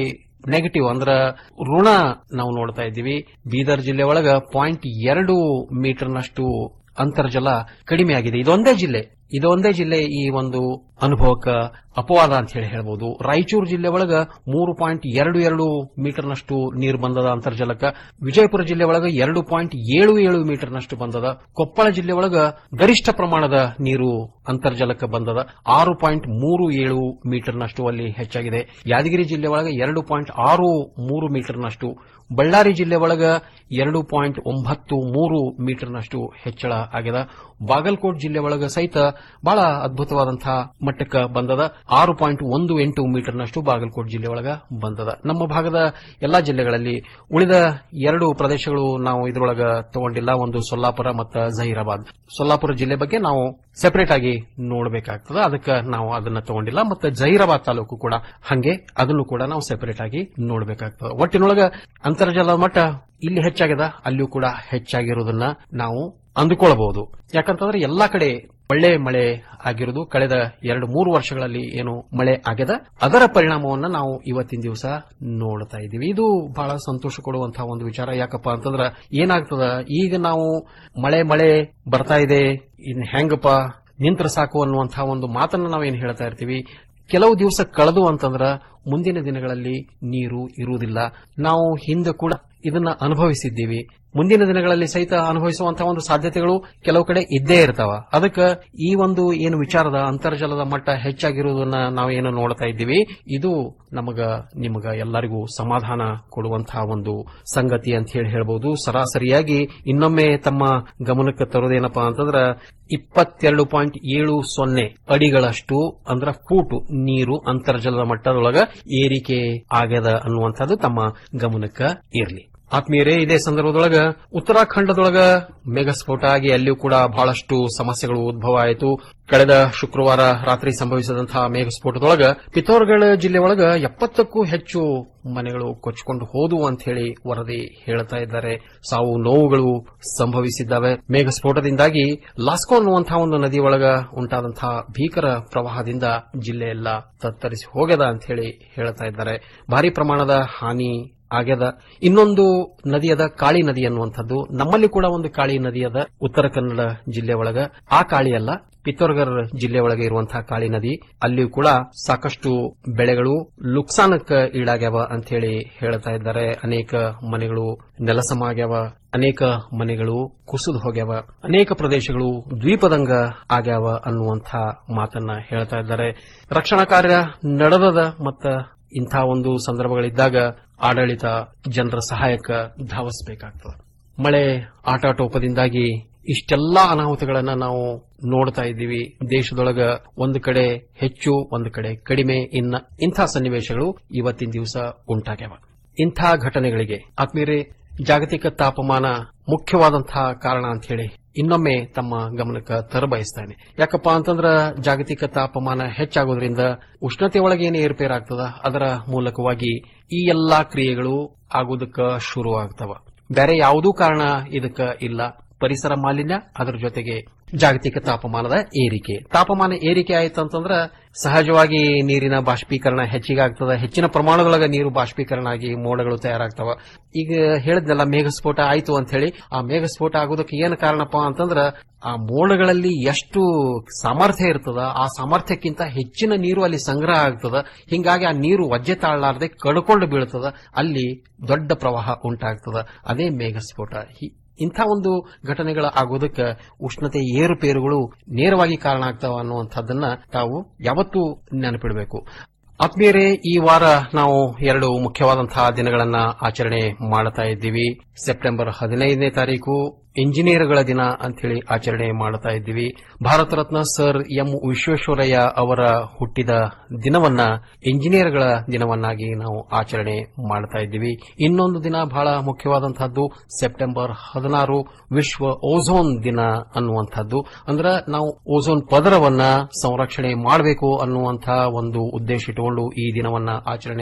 ನೆಗೆಟಿವ್ ಅಂದ್ರ ಋಣ ನಾವು ನೋಡ್ತಾ ಇದ್ದೀವಿ ಬೀದರ್ ಜಿಲ್ಲೆ ಒಳಗ ಪಾಯಿಂಟ್ ಎರಡು ಮೀಟರ್ನಷ್ಟು ಅಂತರ್ಜಲ ಕಡಿಮೆ ಆಗಿದೆ ಇದೊಂದೇ ಜಿಲ್ಲೆ ಇದೊಂದೇ ಜಿಲ್ಲೆ ಈ ಒಂದು ಅನುಭವಕ್ಕ ಅಪವಾದ ಅಂತ ಹೇಳಿ ಹೇಳ್ಬೋದು ರಾಯಚೂರು ಜಿಲ್ಲೆ ಒಳಗ ಮೂರು ಪಾಯಿಂಟ್ ಎರಡು ಎರಡು ಮೀಟರ್ನಷ್ಟು ನೀರು ಬಂದದ ಅಂತರ್ಜಲಕ್ಕ ವಿಜಯಪುರ ಜಿಲ್ಲೆ ಒಳಗ ಎರಡು ಪಾಯಿಂಟ್ ಏಳು ಏಳು ಮೀಟರ್ನಷ್ಟು ಬಂದದ ಕೊಪ್ಪಳ ಜಿಲ್ಲೆ ಒಳಗ ಗರಿಷ್ಠ ಪ್ರಮಾಣದ ನೀರು ಅಂತರ್ಜಲಕ್ಕೆ ಬಂದದ ಆರು ಪಾಯಿಂಟ್ ಮೂರು ಏಳು ಮೀಟರ್ನಷ್ಟು ಅಲ್ಲಿ ಹೆಚ್ಚಾಗಿದೆ ಯಾದಗಿರಿ ಜಿಲ್ಲೆ ಒಳಗ ಎರಡು ಪಾಯಿಂಟ್ ಆರು ಮೂರು ಮೀಟರ್ನಷ್ಟು ಬಳ್ಳಾರಿ ಜಿಲ್ಲೆ ಒಳಗ ಎರಡು ಪಾಯಿಂಟ್ ಒಂಬತ್ತು ಮೂರು ಮೀಟರ್ನಷ್ಟು ಹೆಚ್ಚಳ ಆಗಿದೆ ಬಾಗಲಕೋಟ್ ಜಿಲ್ಲೆ ಒಳಗ ಸಹಿತ ಬಹಳ ಅದ್ಭುತವಾದಂತಹ ಮಟ್ಟಕ್ಕೆ ಬಂದದ ಆರು ಪಾಯಿಂಟ್ ಒಂದು ಎಂಟು ಮೀಟರ್ನಷ್ಟು ಬಾಗಲಕೋಟ್ ಜಿಲ್ಲೆ ಒಳಗ ಬಂದದ ನಮ್ಮ ಭಾಗದ ಎಲ್ಲಾ ಜಿಲ್ಲೆಗಳಲ್ಲಿ ಉಳಿದ ಎರಡು ಪ್ರದೇಶಗಳು ನಾವು ಇದರೊಳಗ ತಗೊಂಡಿಲ್ಲ ಒಂದು ಸೊಲ್ಲಾಪುರ ಮತ್ತು ಜಹೀರಾಬಾದ್ ಸೊಲ್ಲಾಪುರ ಜಿಲ್ಲೆ ಬಗ್ಗೆ ನಾವು ಸೆಪರೇಟ್ ಆಗಿ ನೋಡಬೇಕಾಗ್ತದೆ ಅದಕ್ಕೆ ನಾವು ಅದನ್ನ ತಗೊಂಡಿಲ್ಲ ಮತ್ತು ಜಹೀರಾಬಾದ್ ತಾಲೂಕು ಕೂಡ ಹಂಗೆ ಅದನ್ನು ಕೂಡ ನಾವು ಸೆಪರೇಟ್ ಆಗಿ ನೋಡಬೇಕಾಗ್ತದೆ ಒಟ್ಟಿನೊಳಗ ಅಂತರ್ಜಲ ಮಟ್ಟ ಇಲ್ಲಿ ಹೆಚ್ಚಾಗಿದೆ ಅಲ್ಲಿಯೂ ಕೂಡ ಹೆಚ್ಚಾಗಿರೋದನ್ನ ನಾವು ಅಂದುಕೊಳ್ಳಬಹುದು ಯಾಕಂತಂದ್ರೆ ಎಲ್ಲಾ ಕಡೆ ಒಳ್ಳೆ ಮಳೆ ಆಗಿರೋದು ಕಳೆದ ಎರಡು ಮೂರು ವರ್ಷಗಳಲ್ಲಿ ಏನು ಮಳೆ ಆಗ್ಯದ ಅದರ ಪರಿಣಾಮವನ್ನ ನಾವು ಇವತ್ತಿನ ದಿವಸ ನೋಡ್ತಾ ಇದ್ದೀವಿ ಇದು ಬಹಳ ಸಂತೋಷ ಕೊಡುವಂತಹ ಒಂದು ವಿಚಾರ ಯಾಕಪ್ಪ ಅಂತಂದ್ರ ಏನಾಗ್ತದ ಈಗ ನಾವು ಮಳೆ ಮಳೆ ಬರ್ತಾ ಇದೆ ಇನ್ ಹೆಂಗಪ್ಪ ನಿಂತ್ರ ಸಾಕು ಅನ್ನುವಂತಹ ಒಂದು ಮಾತನ್ನ ನಾವೇನು ಹೇಳ್ತಾ ಇರ್ತೀವಿ ಕೆಲವು ದಿವಸ ಕಳೆದು ಅಂತಂದ್ರ ಮುಂದಿನ ದಿನಗಳಲ್ಲಿ ನೀರು ಇರುವುದಿಲ್ಲ ನಾವು ಹಿಂದೆ ಕೂಡ ಇದನ್ನ ಅನುಭವಿಸಿದ್ದೀವಿ ಮುಂದಿನ ದಿನಗಳಲ್ಲಿ ಸಹಿತ ಅನುಭವಿಸುವಂತಹ ಒಂದು ಸಾಧ್ಯತೆಗಳು ಕೆಲವು ಕಡೆ ಇದ್ದೇ ಇರ್ತಾವ ಅದಕ್ಕೆ ಈ ಒಂದು ಏನು ವಿಚಾರದ ಅಂತರ್ಜಲದ ಮಟ್ಟ ಹೆಚ್ಚಾಗಿರುವುದನ್ನ ನಾವೇನು ನೋಡ್ತಾ ಇದ್ದೀವಿ ಇದು ನಮಗ ನಿಮಗ ಎಲ್ಲರಿಗೂ ಸಮಾಧಾನ ಕೊಡುವಂತಹ ಒಂದು ಸಂಗತಿ ಅಂತ ಹೇಳಿ ಹೇಳ್ಬಹುದು ಸರಾಸರಿಯಾಗಿ ಇನ್ನೊಮ್ಮೆ ತಮ್ಮ ಗಮನಕ್ಕೆ ತರೋದೇನಪ್ಪಾ ಅಂತಂದ್ರ ಇಪ್ಪತ್ತೆರಡು ಪಾಯಿಂಟ್ ಏಳು ಸೊನ್ನೆ ಅಡಿಗಳಷ್ಟು ಅಂದ್ರ ಫೂಟು ನೀರು ಅಂತರ್ಜಲದ ಮಟ್ಟದೊಳಗ ಏರಿಕೆ ಆಗ್ಯದ ಅನ್ನುವಂಥದ್ದು ತಮ್ಮ ಗಮನಕ್ಕೆ ಇರಲಿ ಆತ್ಮೀಯರೇ ಇದೇ ಸಂದರ್ಭದೊಳಗ ಉತ್ತರಾಖಂಡದೊಳಗ ಮೇಘಸ್ಫೋಟ ಆಗಿ ಅಲ್ಲಿಯೂ ಕೂಡ ಬಹಳಷ್ಟು ಸಮಸ್ಯೆಗಳು ಉದ್ಭವ ಆಯಿತು ಕಳೆದ ಶುಕ್ರವಾರ ರಾತ್ರಿ ಸಂಭವಿಸಿದಂತಹ ಮೇಘಸ್ಫೋಟದೊಳಗ ಪಿಥೋರ್ಗಢ ಜಿಲ್ಲೆ ಒಳಗ ಎಪ್ಪತ್ತಕ್ಕೂ ಹೆಚ್ಚು ಮನೆಗಳು ಕೊಚ್ಚಿಕೊಂಡು ಹೋದವು ಅಂತ ಹೇಳಿ ವರದಿ ಹೇಳ್ತಾ ಇದ್ದಾರೆ ಸಾವು ನೋವುಗಳು ಸಂಭವಿಸಿದ್ದಾವೆ ಮೇಘಸ್ಫೋಟದಿಂದಾಗಿ ಲಾಸ್ಕೋ ಅನ್ನುವಂತಹ ಒಂದು ನದಿ ಒಳಗ ಉಂಟಾದಂತಹ ಭೀಕರ ಪ್ರವಾಹದಿಂದ ಜಿಲ್ಲೆಯೆಲ್ಲ ತತ್ತರಿಸಿ ಹೋಗ್ಯದ ಅಂತ ಹೇಳಿ ಹೇಳ್ತಾ ಇದ್ದಾರೆ ಭಾರಿ ಪ್ರಮಾಣದ ಹಾನಿ ಆಗ್ಯದ ಇನ್ನೊಂದು ನದಿಯದ ಕಾಳಿ ನದಿ ಅನ್ನುವಂಥದ್ದು ನಮ್ಮಲ್ಲಿ ಕೂಡ ಒಂದು ಕಾಳಿ ನದಿಯದ ಉತ್ತರ ಕನ್ನಡ ಜಿಲ್ಲೆ ಒಳಗ ಆ ಕಾಳಿ ಅಲ್ಲ ಪಿತ್ತೋರ್ಗರ್ ಜಿಲ್ಲೆ ಒಳಗೆ ಇರುವಂತಹ ಕಾಳಿ ನದಿ ಅಲ್ಲಿಯೂ ಕೂಡ ಸಾಕಷ್ಟು ಬೆಳೆಗಳು ಲುಕ್ಸಾನಕ್ಕೆ ಈಡಾಗ್ಯಾವ ಅಂತ ಹೇಳಿ ಹೇಳ್ತಾ ಇದ್ದಾರೆ ಅನೇಕ ಮನೆಗಳು ನೆಲಸಮ ಆಗ್ಯಾವ ಅನೇಕ ಮನೆಗಳು ಕುಸಿದು ಹೋಗ್ಯಾವ ಅನೇಕ ಪ್ರದೇಶಗಳು ದ್ವೀಪದಂಗ ಆಗ್ಯಾವ ಅನ್ನುವಂಥ ಮಾತನ್ನ ಹೇಳ್ತಾ ಇದ್ದಾರೆ ರಕ್ಷಣಾ ಕಾರ್ಯ ನಡೆದದ ಮತ್ತ ಇಂಥ ಒಂದು ಸಂದರ್ಭಗಳಿದ್ದಾಗ ಆಡಳಿತ ಜನರ ಸಹಾಯಕ್ಕೆ ಧಾವಿಸಬೇಕಾಗ್ತದೆ ಮಳೆ ಆಟಾಟೋಪದಿಂದಾಗಿ ಇಷ್ಟೆಲ್ಲಾ ಅನಾಹುತಗಳನ್ನ ನಾವು ನೋಡ್ತಾ ಇದ್ದೀವಿ ದೇಶದೊಳಗ ಒಂದು ಕಡೆ ಹೆಚ್ಚು ಒಂದು ಕಡೆ ಕಡಿಮೆ ಇನ್ನ ಇಂಥ ಸನ್ನಿವೇಶಗಳು ಇವತ್ತಿನ ದಿವಸ ಉಂಟಾಗ್ಯಾವ ಇಂಥ ಘಟನೆಗಳಿಗೆ ಆತ್ಮೀಯರೇ ಜಾಗತಿಕ ತಾಪಮಾನ ಮುಖ್ಯವಾದಂತಹ ಕಾರಣ ಅಂತ ಹೇಳಿ ಇನ್ನೊಮ್ಮೆ ತಮ್ಮ ಗಮನಕ್ಕೆ ತರಬಯಸ್ತಾನೆ ಯಾಕಪ್ಪ ಅಂತಂದ್ರ ಜಾಗತಿಕ ತಾಪಮಾನ ಹೆಚ್ಚಾಗೋದ್ರಿಂದ ಉಷ್ಣತೆ ಒಳಗೆ ಏನು ಏರ್ಪೇರಾಗ್ತದ ಅದರ ಮೂಲಕವಾಗಿ ಈ ಎಲ್ಲಾ ಕ್ರಿಯೆಗಳು ಆಗೋದಕ್ಕ ಶುರು ಆಗ್ತವ ಬೇರೆ ಯಾವುದೂ ಕಾರಣ ಇದಕ್ಕ ಇಲ್ಲ ಪರಿಸರ ಮಾಲಿನ್ಯ ಅದರ ಜೊತೆಗೆ ಜಾಗತಿಕ ತಾಪಮಾನದ ಏರಿಕೆ ತಾಪಮಾನ ಏರಿಕೆ ಆಯ್ತು ಅಂತಂದ್ರ ಸಹಜವಾಗಿ ನೀರಿನ ಬಾಷ್ಪೀಕರಣ ಹೆಚ್ಚಿಗೆ ಆಗ್ತದ ಹೆಚ್ಚಿನ ಪ್ರಮಾಣದೊಳಗ ನೀರು ಬಾಷ್ಪೀಕರಣ ಆಗಿ ಮೋಡಗಳು ತಯಾರಾಗ್ತವ ಈಗ ಹೇಳಿದ್ನಲ್ಲ ಮೇಘಸ್ಫೋಟ ಆಯ್ತು ಅಂತ ಹೇಳಿ ಆ ಮೇಘಸ್ಫೋಟ ಆಗೋದಕ್ಕೆ ಏನು ಕಾರಣಪ್ಪ ಅಂತಂದ್ರ ಆ ಮೋಡಗಳಲ್ಲಿ ಎಷ್ಟು ಸಾಮರ್ಥ್ಯ ಇರ್ತದ ಆ ಸಾಮರ್ಥ್ಯಕ್ಕಿಂತ ಹೆಚ್ಚಿನ ನೀರು ಅಲ್ಲಿ ಸಂಗ್ರಹ ಆಗ್ತದ ಹಿಂಗಾಗಿ ಆ ನೀರು ವಜ್ಜೆ ತಾಳಲಾರದೆ ಕಡ್ಕೊಂಡು ಬೀಳ್ತದ ಅಲ್ಲಿ ದೊಡ್ಡ ಪ್ರವಾಹ ಉಂಟಾಗ್ತದ ಅದೇ ಮೇಘಸ್ಫೋಟ ಇಂಥ ಒಂದು ಘಟನೆಗಳ ಆಗೋದಕ್ಕೆ ಉಷ್ಣತೆ ಏರುಪೇರುಗಳು ನೇರವಾಗಿ ಕಾರಣ ಆಗ್ತಾವ ಅನ್ನುವಂಥದ್ದನ್ನ ತಾವು ಯಾವತ್ತೂ ನೆನಪಿಡಬೇಕು ಆತ್ಮೀಯರೇ ಈ ವಾರ ನಾವು ಎರಡು ಮುಖ್ಯವಾದಂತಹ ದಿನಗಳನ್ನ ಆಚರಣೆ ಮಾಡ್ತಾ ಇದ್ದೀವಿ ಸೆಪ್ಟೆಂಬರ್ ಹದಿನೈದನೇ ತಾರೀಕು ಇಂಜಿನಿಯರ್ಗಳ ದಿನ ಅಂತೇಳಿ ಆಚರಣೆ ಮಾಡ್ತಾ ಇದ್ದೀವಿ ಭಾರತ ರತ್ನ ಸರ್ ಎಂ ವಿಶ್ವೇಶ್ವರಯ್ಯ ಅವರ ಹುಟ್ಟಿದ ದಿನವನ್ನ ಇಂಜಿನಿಯರ್ಗಳ ದಿನವನ್ನಾಗಿ ನಾವು ಆಚರಣೆ ಮಾಡ್ತಾ ಇದ್ದೀವಿ ಇನ್ನೊಂದು ದಿನ ಬಹಳ ಮುಖ್ಯವಾದಂತಹದ್ದು ಸೆಪ್ಟೆಂಬರ್ ಹದಿನಾರು ವಿಶ್ವ ಓಝೋನ್ ದಿನ ಅನ್ನುವಂಥದ್ದು ಅಂದ್ರೆ ನಾವು ಓಝೋನ್ ಪದರವನ್ನ ಸಂರಕ್ಷಣೆ ಮಾಡಬೇಕು ಅನ್ನುವಂತಹ ಒಂದು ಉದ್ದೇಶ ಇಟ್ಟುಕೊಂಡು ಈ ದಿನವನ್ನ ಆಚರಣೆ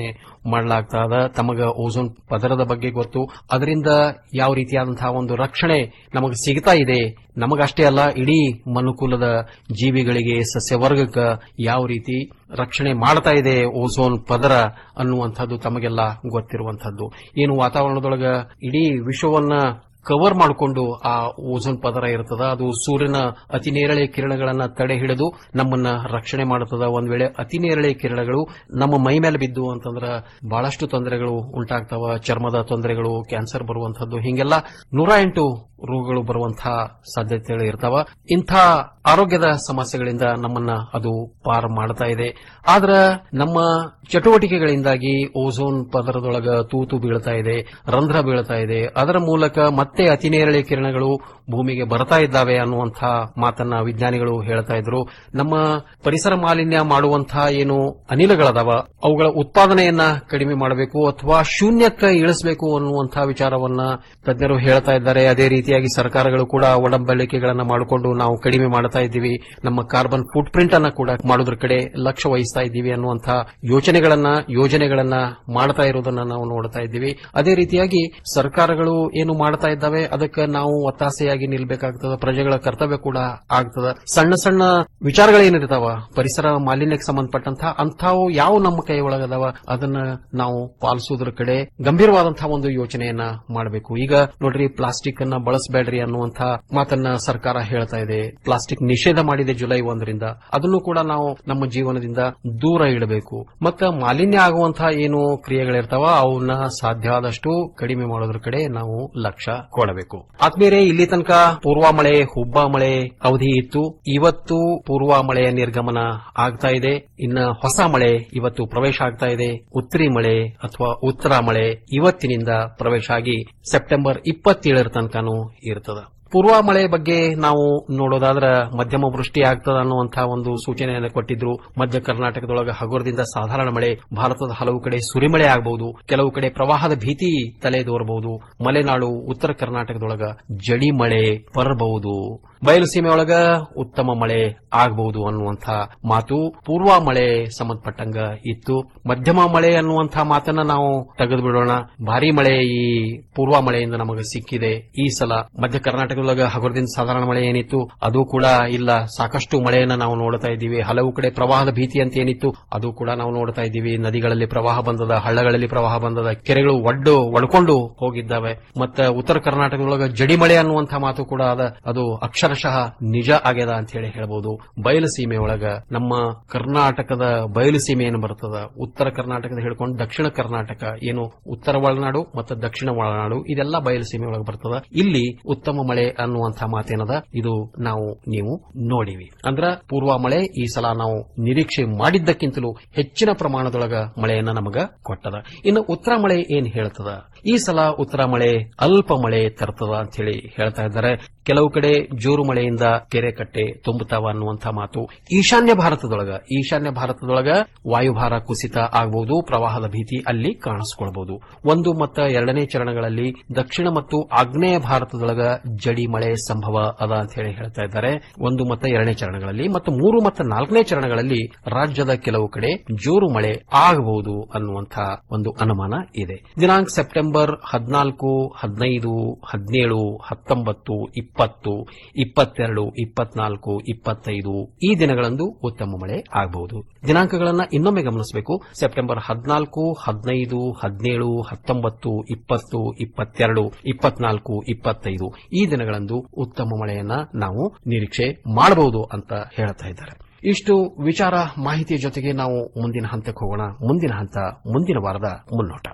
ಮಾಡಲಾಗ್ತಾ ಅದ ತಮಗ ಓಝೋನ್ ಪದರದ ಬಗ್ಗೆ ಗೊತ್ತು ಅದರಿಂದ ಯಾವ ರೀತಿಯಾದಂತಹ ಒಂದು ರಕ್ಷಣೆ ನಮಗೆ ಸಿಗ್ತಾ ಇದೆ ನಮಗಷ್ಟೇ ಅಲ್ಲ ಇಡೀ ಮನುಕುಲದ ಜೀವಿಗಳಿಗೆ ಸಸ್ಯವರ್ಗಕ್ಕೆ ಯಾವ ರೀತಿ ರಕ್ಷಣೆ ಮಾಡ್ತಾ ಇದೆ ಓಝೋನ್ ಪದರ ಅನ್ನುವಂಥದ್ದು ತಮಗೆಲ್ಲ ಗೊತ್ತಿರುವಂಥದ್ದು ಏನು ವಾತಾವರಣದೊಳಗ ಇಡೀ ವಿಶ್ವವನ್ನ ಕವರ್ ಮಾಡಿಕೊಂಡು ಆ ಓಝೋನ್ ಪದರ ಇರ್ತದ ಅದು ಸೂರ್ಯನ ಅತಿ ನೇರಳೆ ಕಿರಣಗಳನ್ನ ತಡೆ ಹಿಡಿದು ನಮ್ಮನ್ನ ರಕ್ಷಣೆ ಮಾಡುತ್ತದ ಒಂದ್ ವೇಳೆ ಅತಿ ನೇರಳೆ ಕಿರಣಗಳು ನಮ್ಮ ಮೈ ಮೇಲೆ ಬಿದ್ದು ಅಂತಂದ್ರ ಬಹಳಷ್ಟು ತೊಂದರೆಗಳು ಉಂಟಾಗ್ತಾವ ಚರ್ಮದ ತೊಂದರೆಗಳು ಕ್ಯಾನ್ಸರ್ ಬರುವಂತಹದ್ದು ಹಿಂಗೆಲ್ಲ ನೂರ ಎಂಟು ರೋಗಗಳು ಬರುವಂತಹ ಸಾಧ್ಯತೆಗಳು ಇರ್ತಾವ ಇಂಥ ಆರೋಗ್ಯದ ಸಮಸ್ಯೆಗಳಿಂದ ನಮ್ಮನ್ನ ಅದು ಪಾರ್ ಮಾಡ್ತಾ ಇದೆ ಆದ್ರ ನಮ್ಮ ಚಟುವಟಿಕೆಗಳಿಂದಾಗಿ ಓಝೋನ್ ಪದರದೊಳಗ ತೂತು ಬೀಳ್ತಾ ಇದೆ ರಂಧ್ರ ಬೀಳ್ತಾ ಇದೆ ಅದರ ಮೂಲಕ ಮತ್ತೆ ಅತಿ ನೇರಳೆ ಕಿರಣಗಳು ಭೂಮಿಗೆ ಬರ್ತಾ ಇದ್ದಾವೆ ಅನ್ನುವಂಥ ಮಾತನ್ನ ವಿಜ್ಞಾನಿಗಳು ಹೇಳ್ತಾ ಇದ್ರು ನಮ್ಮ ಪರಿಸರ ಮಾಲಿನ್ಯ ಮಾಡುವಂತಹ ಏನು ಅನಿಲಗಳದಾವ ಅವುಗಳ ಉತ್ಪಾದನೆಯನ್ನ ಕಡಿಮೆ ಮಾಡಬೇಕು ಅಥವಾ ಶೂನ್ಯಕ್ಕೆ ಇಳಿಸಬೇಕು ಅನ್ನುವಂತಹ ವಿಚಾರವನ್ನ ತಜ್ಞರು ಹೇಳ್ತಾ ಇದ್ದಾರೆ ಅದೇ ರೀತಿಯಾಗಿ ಸರ್ಕಾರಗಳು ಕೂಡ ಒಡಂಬಡಿಕೆಗಳನ್ನ ಮಾಡಿಕೊಂಡು ನಾವು ಕಡಿಮೆ ಮಾಡ್ತಾ ಇದ್ದೀವಿ ನಮ್ಮ ಕಾರ್ಬನ್ ಫುಟ್ ಪ್ರಿಂಟ್ ಅನ್ನ ಕೂಡ ಮಾಡೋದ್ರ ಕಡೆ ಲಕ್ಷ್ಯ ವಹಿಸ್ತಾ ಇದ್ದೀವಿ ಅನ್ನುವಂತಹ ಯೋಚನೆಗಳನ್ನ ಯೋಜನೆಗಳನ್ನ ಮಾಡ್ತಾ ಇರೋದನ್ನ ನಾವು ನೋಡ್ತಾ ಇದ್ದೀವಿ ಅದೇ ರೀತಿಯಾಗಿ ಸರ್ಕಾರಗಳು ಏನು ಮಾಡ್ತಾ ಇದ್ದಾವೆ ಅದಕ್ಕೆ ನಾವು ಒತ್ತಾಸೆಯಾಗಿ ನಿಲ್ಬೇಕಾಗ್ತದ ಪ್ರಜೆಗಳ ಕರ್ತವ್ಯ ಕೂಡ ಆಗ್ತದ ಸಣ್ಣ ಸಣ್ಣ ವಿಚಾರಗಳೇನಿರ್ತಾವ ಪರಿಸರ ಮಾಲಿನ್ಯಕ್ಕೆ ಸಂಬಂಧಪಟ್ಟಂತಹ ಅಂಥವು ಯಾವ ನಮ್ಮ ಕೈ ಒಳಗದಾವ ಅದನ್ನ ನಾವು ಪಾಲಿಸೋದ್ರ ಕಡೆ ಗಂಭೀರವಾದಂತಹ ಒಂದು ಯೋಚನೆಯನ್ನ ಮಾಡಬೇಕು ಈಗ ನೋಡ್ರಿ ಪ್ಲಾಸ್ಟಿಕ್ ಅನ್ನ ಬಳಸಬೇಡ್ರಿ ಅನ್ನುವಂಥ ಮಾತನ್ನ ಸರ್ಕಾರ ಹೇಳ್ತಾ ಇದೆ ಪ್ಲಾಸ್ಟಿಕ್ ನಿಷೇಧ ಮಾಡಿದೆ ಜುಲೈ ಒಂದರಿಂದ ಅದನ್ನು ಕೂಡ ನಾವು ನಮ್ಮ ಜೀವನದಿಂದ ದೂರ ಇಡಬೇಕು ಮತ್ತ ಮಾಲಿನ್ಯ ಆಗುವಂತಹ ಏನು ಕ್ರಿಯೆಗಳಿರ್ತಾವ ಅವನ್ನ ಸಾಧ್ಯ ಆದಷ್ಟು ಕಡಿಮೆ ಮಾಡೋದ್ರ ಕಡೆ ನಾವು ಲಕ್ಷ್ಯ ಕೊಡಬೇಕು ಆದ್ಮೇಲೆ ಇಲ್ಲಿ ತನಕ ಪೂರ್ವ ಮಳೆ ಹುಬ್ಬ ಮಳೆ ಅವಧಿ ಇತ್ತು ಇವತ್ತು ಪೂರ್ವ ಮಳೆಯ ನಿರ್ಗಮನ ಆಗ್ತಾ ಇದೆ ಇನ್ನ ಹೊಸ ಮಳೆ ಇವತ್ತು ಪ್ರವೇಶ ಆಗ್ತಾ ಇದೆ ಉತ್ತರಿ ಮಳೆ ಅಥವಾ ಉತ್ತರ ಮಳೆ ಇವತ್ತಿನಿಂದ ಪ್ರವೇಶ ಆಗಿ ಸೆಪ್ಟೆಂಬರ್ ಇಪ್ಪತ್ತೇಳರ ತನಕನೂ ಇರ್ತದ ಪೂರ್ವ ಮಳೆ ಬಗ್ಗೆ ನಾವು ನೋಡೋದಾದ್ರ ಮಧ್ಯಮ ವೃಷ್ಟಿ ಆಗ್ತದ ಅನ್ನುವಂತಹ ಒಂದು ಸೂಚನೆಯನ್ನು ಕೊಟ್ಟಿದ್ರು ಮಧ್ಯ ಕರ್ನಾಟಕದೊಳಗ ಹಗುರದಿಂದ ಸಾಧಾರಣ ಮಳೆ ಭಾರತದ ಹಲವು ಕಡೆ ಸುರಿಮಳೆ ಆಗಬಹುದು ಕೆಲವು ಕಡೆ ಪ್ರವಾಹದ ಭೀತಿ ತಲೆದೋರಬಹುದು ಮಲೆನಾಡು ಉತ್ತರ ಕರ್ನಾಟಕದೊಳಗ ಜಡಿ ಮಳೆ ಬರಬಹುದು ಬಯಲು ಸೀಮೆಯೊಳಗ ಉತ್ತಮ ಮಳೆ ಆಗಬಹುದು ಅನ್ನುವಂಥ ಮಾತು ಪೂರ್ವ ಮಳೆ ಸಂಬಂಧಪಟ್ಟಂಗ ಇತ್ತು ಮಧ್ಯಮ ಮಳೆ ಅನ್ನುವಂಥ ಮಾತನ್ನ ನಾವು ತೆಗೆದು ಬಿಡೋಣ ಭಾರಿ ಮಳೆ ಈ ಪೂರ್ವ ಮಳೆಯಿಂದ ನಮಗೆ ಸಿಕ್ಕಿದೆ ಈ ಸಲ ಮಧ್ಯ ಕರ್ನಾಟಕದೊಳಗ ಹಗುರದಿಂದ ಸಾಧಾರಣ ಮಳೆ ಏನಿತ್ತು ಅದು ಕೂಡ ಇಲ್ಲ ಸಾಕಷ್ಟು ಮಳೆಯನ್ನ ನಾವು ನೋಡ್ತಾ ಇದ್ದೀವಿ ಹಲವು ಕಡೆ ಪ್ರವಾಹದ ಭೀತಿ ಅಂತ ಏನಿತ್ತು ಅದು ಕೂಡ ನಾವು ನೋಡ್ತಾ ಇದ್ದೀವಿ ನದಿಗಳಲ್ಲಿ ಪ್ರವಾಹ ಬಂದದ ಹಳ್ಳಗಳಲ್ಲಿ ಪ್ರವಾಹ ಬಂದದ ಕೆರೆಗಳು ಒಡ್ಡು ಒಡ್ಕೊಂಡು ಹೋಗಿದ್ದಾವೆ ಮತ್ತೆ ಉತ್ತರ ಕರ್ನಾಟಕದೊಳಗ ಜಡಿ ಮಳೆ ಅನ್ನುವಂಥ ಮಾತು ಕೂಡ ಅದ ಅದು ಅಕ್ಷರಶಃ ನಿಜ ಆಗ್ಯದ ಅಂತ ಹೇಳಿ ಹೇಳ್ಬಹುದು ಬಯಲು ಸೀಮೆಯೊಳಗ ನಮ್ಮ ಕರ್ನಾಟಕದ ಬಯಲು ಸೀಮೆ ಏನು ಬರ್ತದ ಉತ್ತರ ಕರ್ನಾಟಕದ ಹೇಳ್ಕೊಂಡು ದಕ್ಷಿಣ ಕರ್ನಾಟಕ ಏನು ಉತ್ತರ ಒಳನಾಡು ಮತ್ತು ದಕ್ಷಿಣ ಒಳನಾಡು ಇದೆಲ್ಲ ಬಯಲು ಸೀಮೆಯೊಳಗೆ ಬರ್ತದ ಇಲ್ಲಿ ಉತ್ತಮ ಮಳೆ ಅನ್ನುವಂಥ ಮಾತೇನದ ಇದು ನಾವು ನೀವು ನೋಡಿವಿ ಅಂದ್ರ ಪೂರ್ವ ಮಳೆ ಈ ಸಲ ನಾವು ನಿರೀಕ್ಷೆ ಮಾಡಿದ್ದಕ್ಕಿಂತಲೂ ಹೆಚ್ಚಿನ ಪ್ರಮಾಣದೊಳಗ ಮಳೆಯನ್ನ ನಮಗ ಕೊಟ್ಟದ ಇನ್ನು ಉತ್ತರ ಮಳೆ ಏನ್ ಹೇಳ್ತದ ಈ ಸಲ ಉತ್ತರ ಮಳೆ ಅಲ್ಪ ಮಳೆ ತರ್ತದ ಅಂತ ಹೇಳಿ ಹೇಳ್ತಾ ಇದ್ದಾರೆ ಕೆಲವು ಕಡೆ ಜೋರು ಮಳೆಯಿಂದ ಕೆರೆ ಕಟ್ಟೆ ತುಂಬುತ್ತಾವ ಅನ್ನುವಂಥ ಮಾತು ಈಶಾನ್ಯ ಭಾರತದೊಳಗ ಈಶಾನ್ಯ ಭಾರತದೊಳಗ ವಾಯುಭಾರ ಕುಸಿತ ಆಗಬಹುದು ಪ್ರವಾಹದ ಭೀತಿ ಅಲ್ಲಿ ಕಾಣಿಸಿಕೊಳ್ಬಹುದು ಒಂದು ಮತ್ತು ಎರಡನೇ ಚರಣಗಳಲ್ಲಿ ದಕ್ಷಿಣ ಮತ್ತು ಆಗ್ನೇಯ ಭಾರತದೊಳಗ ಜಡಿ ಮಳೆ ಸಂಭವ ಅದ ಅಂತ ಹೇಳಿ ಹೇಳ್ತಾ ಇದ್ದಾರೆ ಒಂದು ಮತ್ತು ಎರಡನೇ ಚರಣಗಳಲ್ಲಿ ಮತ್ತು ಮೂರು ಮತ್ತು ನಾಲ್ಕನೇ ಚರಣಗಳಲ್ಲಿ ರಾಜ್ಯದ ಕೆಲವು ಕಡೆ ಜೋರು ಮಳೆ ಆಗಬಹುದು ಅನ್ನುವಂಥ ಒಂದು ಅನುಮಾನ ಇದೆ ದಿನಾಂಕ ಸೆಪ್ಟೆಂಬರ್ ಹದಿನಾಲ್ಕು ಹದಿನೈದು ಹದಿನೇಳು ಹತ್ತೊಂಬತ್ತು ಇಪ್ಪತ್ತು ಇಪ್ಪತ್ತೆರಡು ಇಪ್ಪತ್ನಾಲ್ಕು ಇಪ್ಪತ್ತೈದು ಈ ದಿನಗಳಂದು ಉತ್ತಮ ಮಳೆ ಆಗಬಹುದು ದಿನಾಂಕಗಳನ್ನ ಇನ್ನೊಮ್ಮೆ ಗಮನಿಸಬೇಕು ಸೆಪ್ಟೆಂಬರ್ ಹದಿನಾಲ್ಕು ಹದಿನೈದು ಹದಿನೇಳು ಹತ್ತೊಂಬತ್ತು ಇಪ್ಪತ್ತು ಇಪ್ಪತ್ತೆರಡು ಇಪ್ಪತ್ನಾಲ್ಕು ಇಪ್ಪತ್ತೈದು ಈ ದಿನಗಳಂದು ಉತ್ತಮ ಮಳೆಯನ್ನ ನಾವು ನಿರೀಕ್ಷೆ ಮಾಡಬಹುದು ಅಂತ ಹೇಳ್ತಾ ಇದ್ದಾರೆ ಇಷ್ಟು ವಿಚಾರ ಮಾಹಿತಿಯ ಜೊತೆಗೆ ನಾವು ಮುಂದಿನ ಹಂತಕ್ಕೆ ಹೋಗೋಣ ಮುಂದಿನ ಹಂತ ಮುಂದಿನ ವಾರದ ಮುನ್ನೋಟ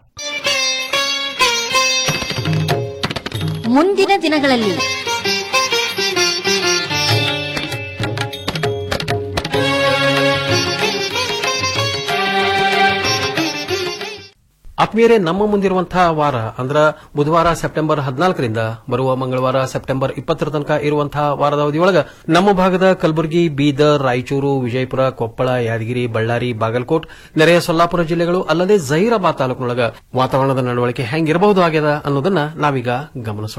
ಮುಂದಿನ ದಿನಗಳಲ್ಲಿ ಆತ್ಮೀಯರೇ ನಮ್ಮ ಮುಂದಿರುವಂತಹ ವಾರ ಅಂದ್ರ ಬುಧವಾರ ಸೆಪ್ಟೆಂಬರ್ ಹದಿನಾಲ್ಕರಿಂದ ಬರುವ ಮಂಗಳವಾರ ಸೆಪ್ಟೆಂಬರ್ ಇಪ್ಪತ್ತರ ತನಕ ಇರುವಂತಹ ವಾರದ ಅವಧಿಯೊಳಗ ನಮ್ಮ ಭಾಗದ ಕಲಬುರಗಿ ಬೀದರ್ ರಾಯಚೂರು ವಿಜಯಪುರ ಕೊಪ್ಪಳ ಯಾದಗಿರಿ ಬಳ್ಳಾರಿ ಬಾಗಲಕೋಟ್ ನೆರೆಯ ಸೊಲ್ಲಾಪುರ ಜಿಲ್ಲೆಗಳು ಅಲ್ಲದೆ ಜಹೀರಾಬಾದ್ ತಾಲೂಕಿನೊಳಗ ವಾತಾವರಣದ ನಡವಳಿಕೆ ಹೆಂಗಿರಬಹುದು ಆಗ್ಯದ ಅನ್ನೋದನ್ನ ನಾವೀಗ ಗಮನಿಸೋಣಂತ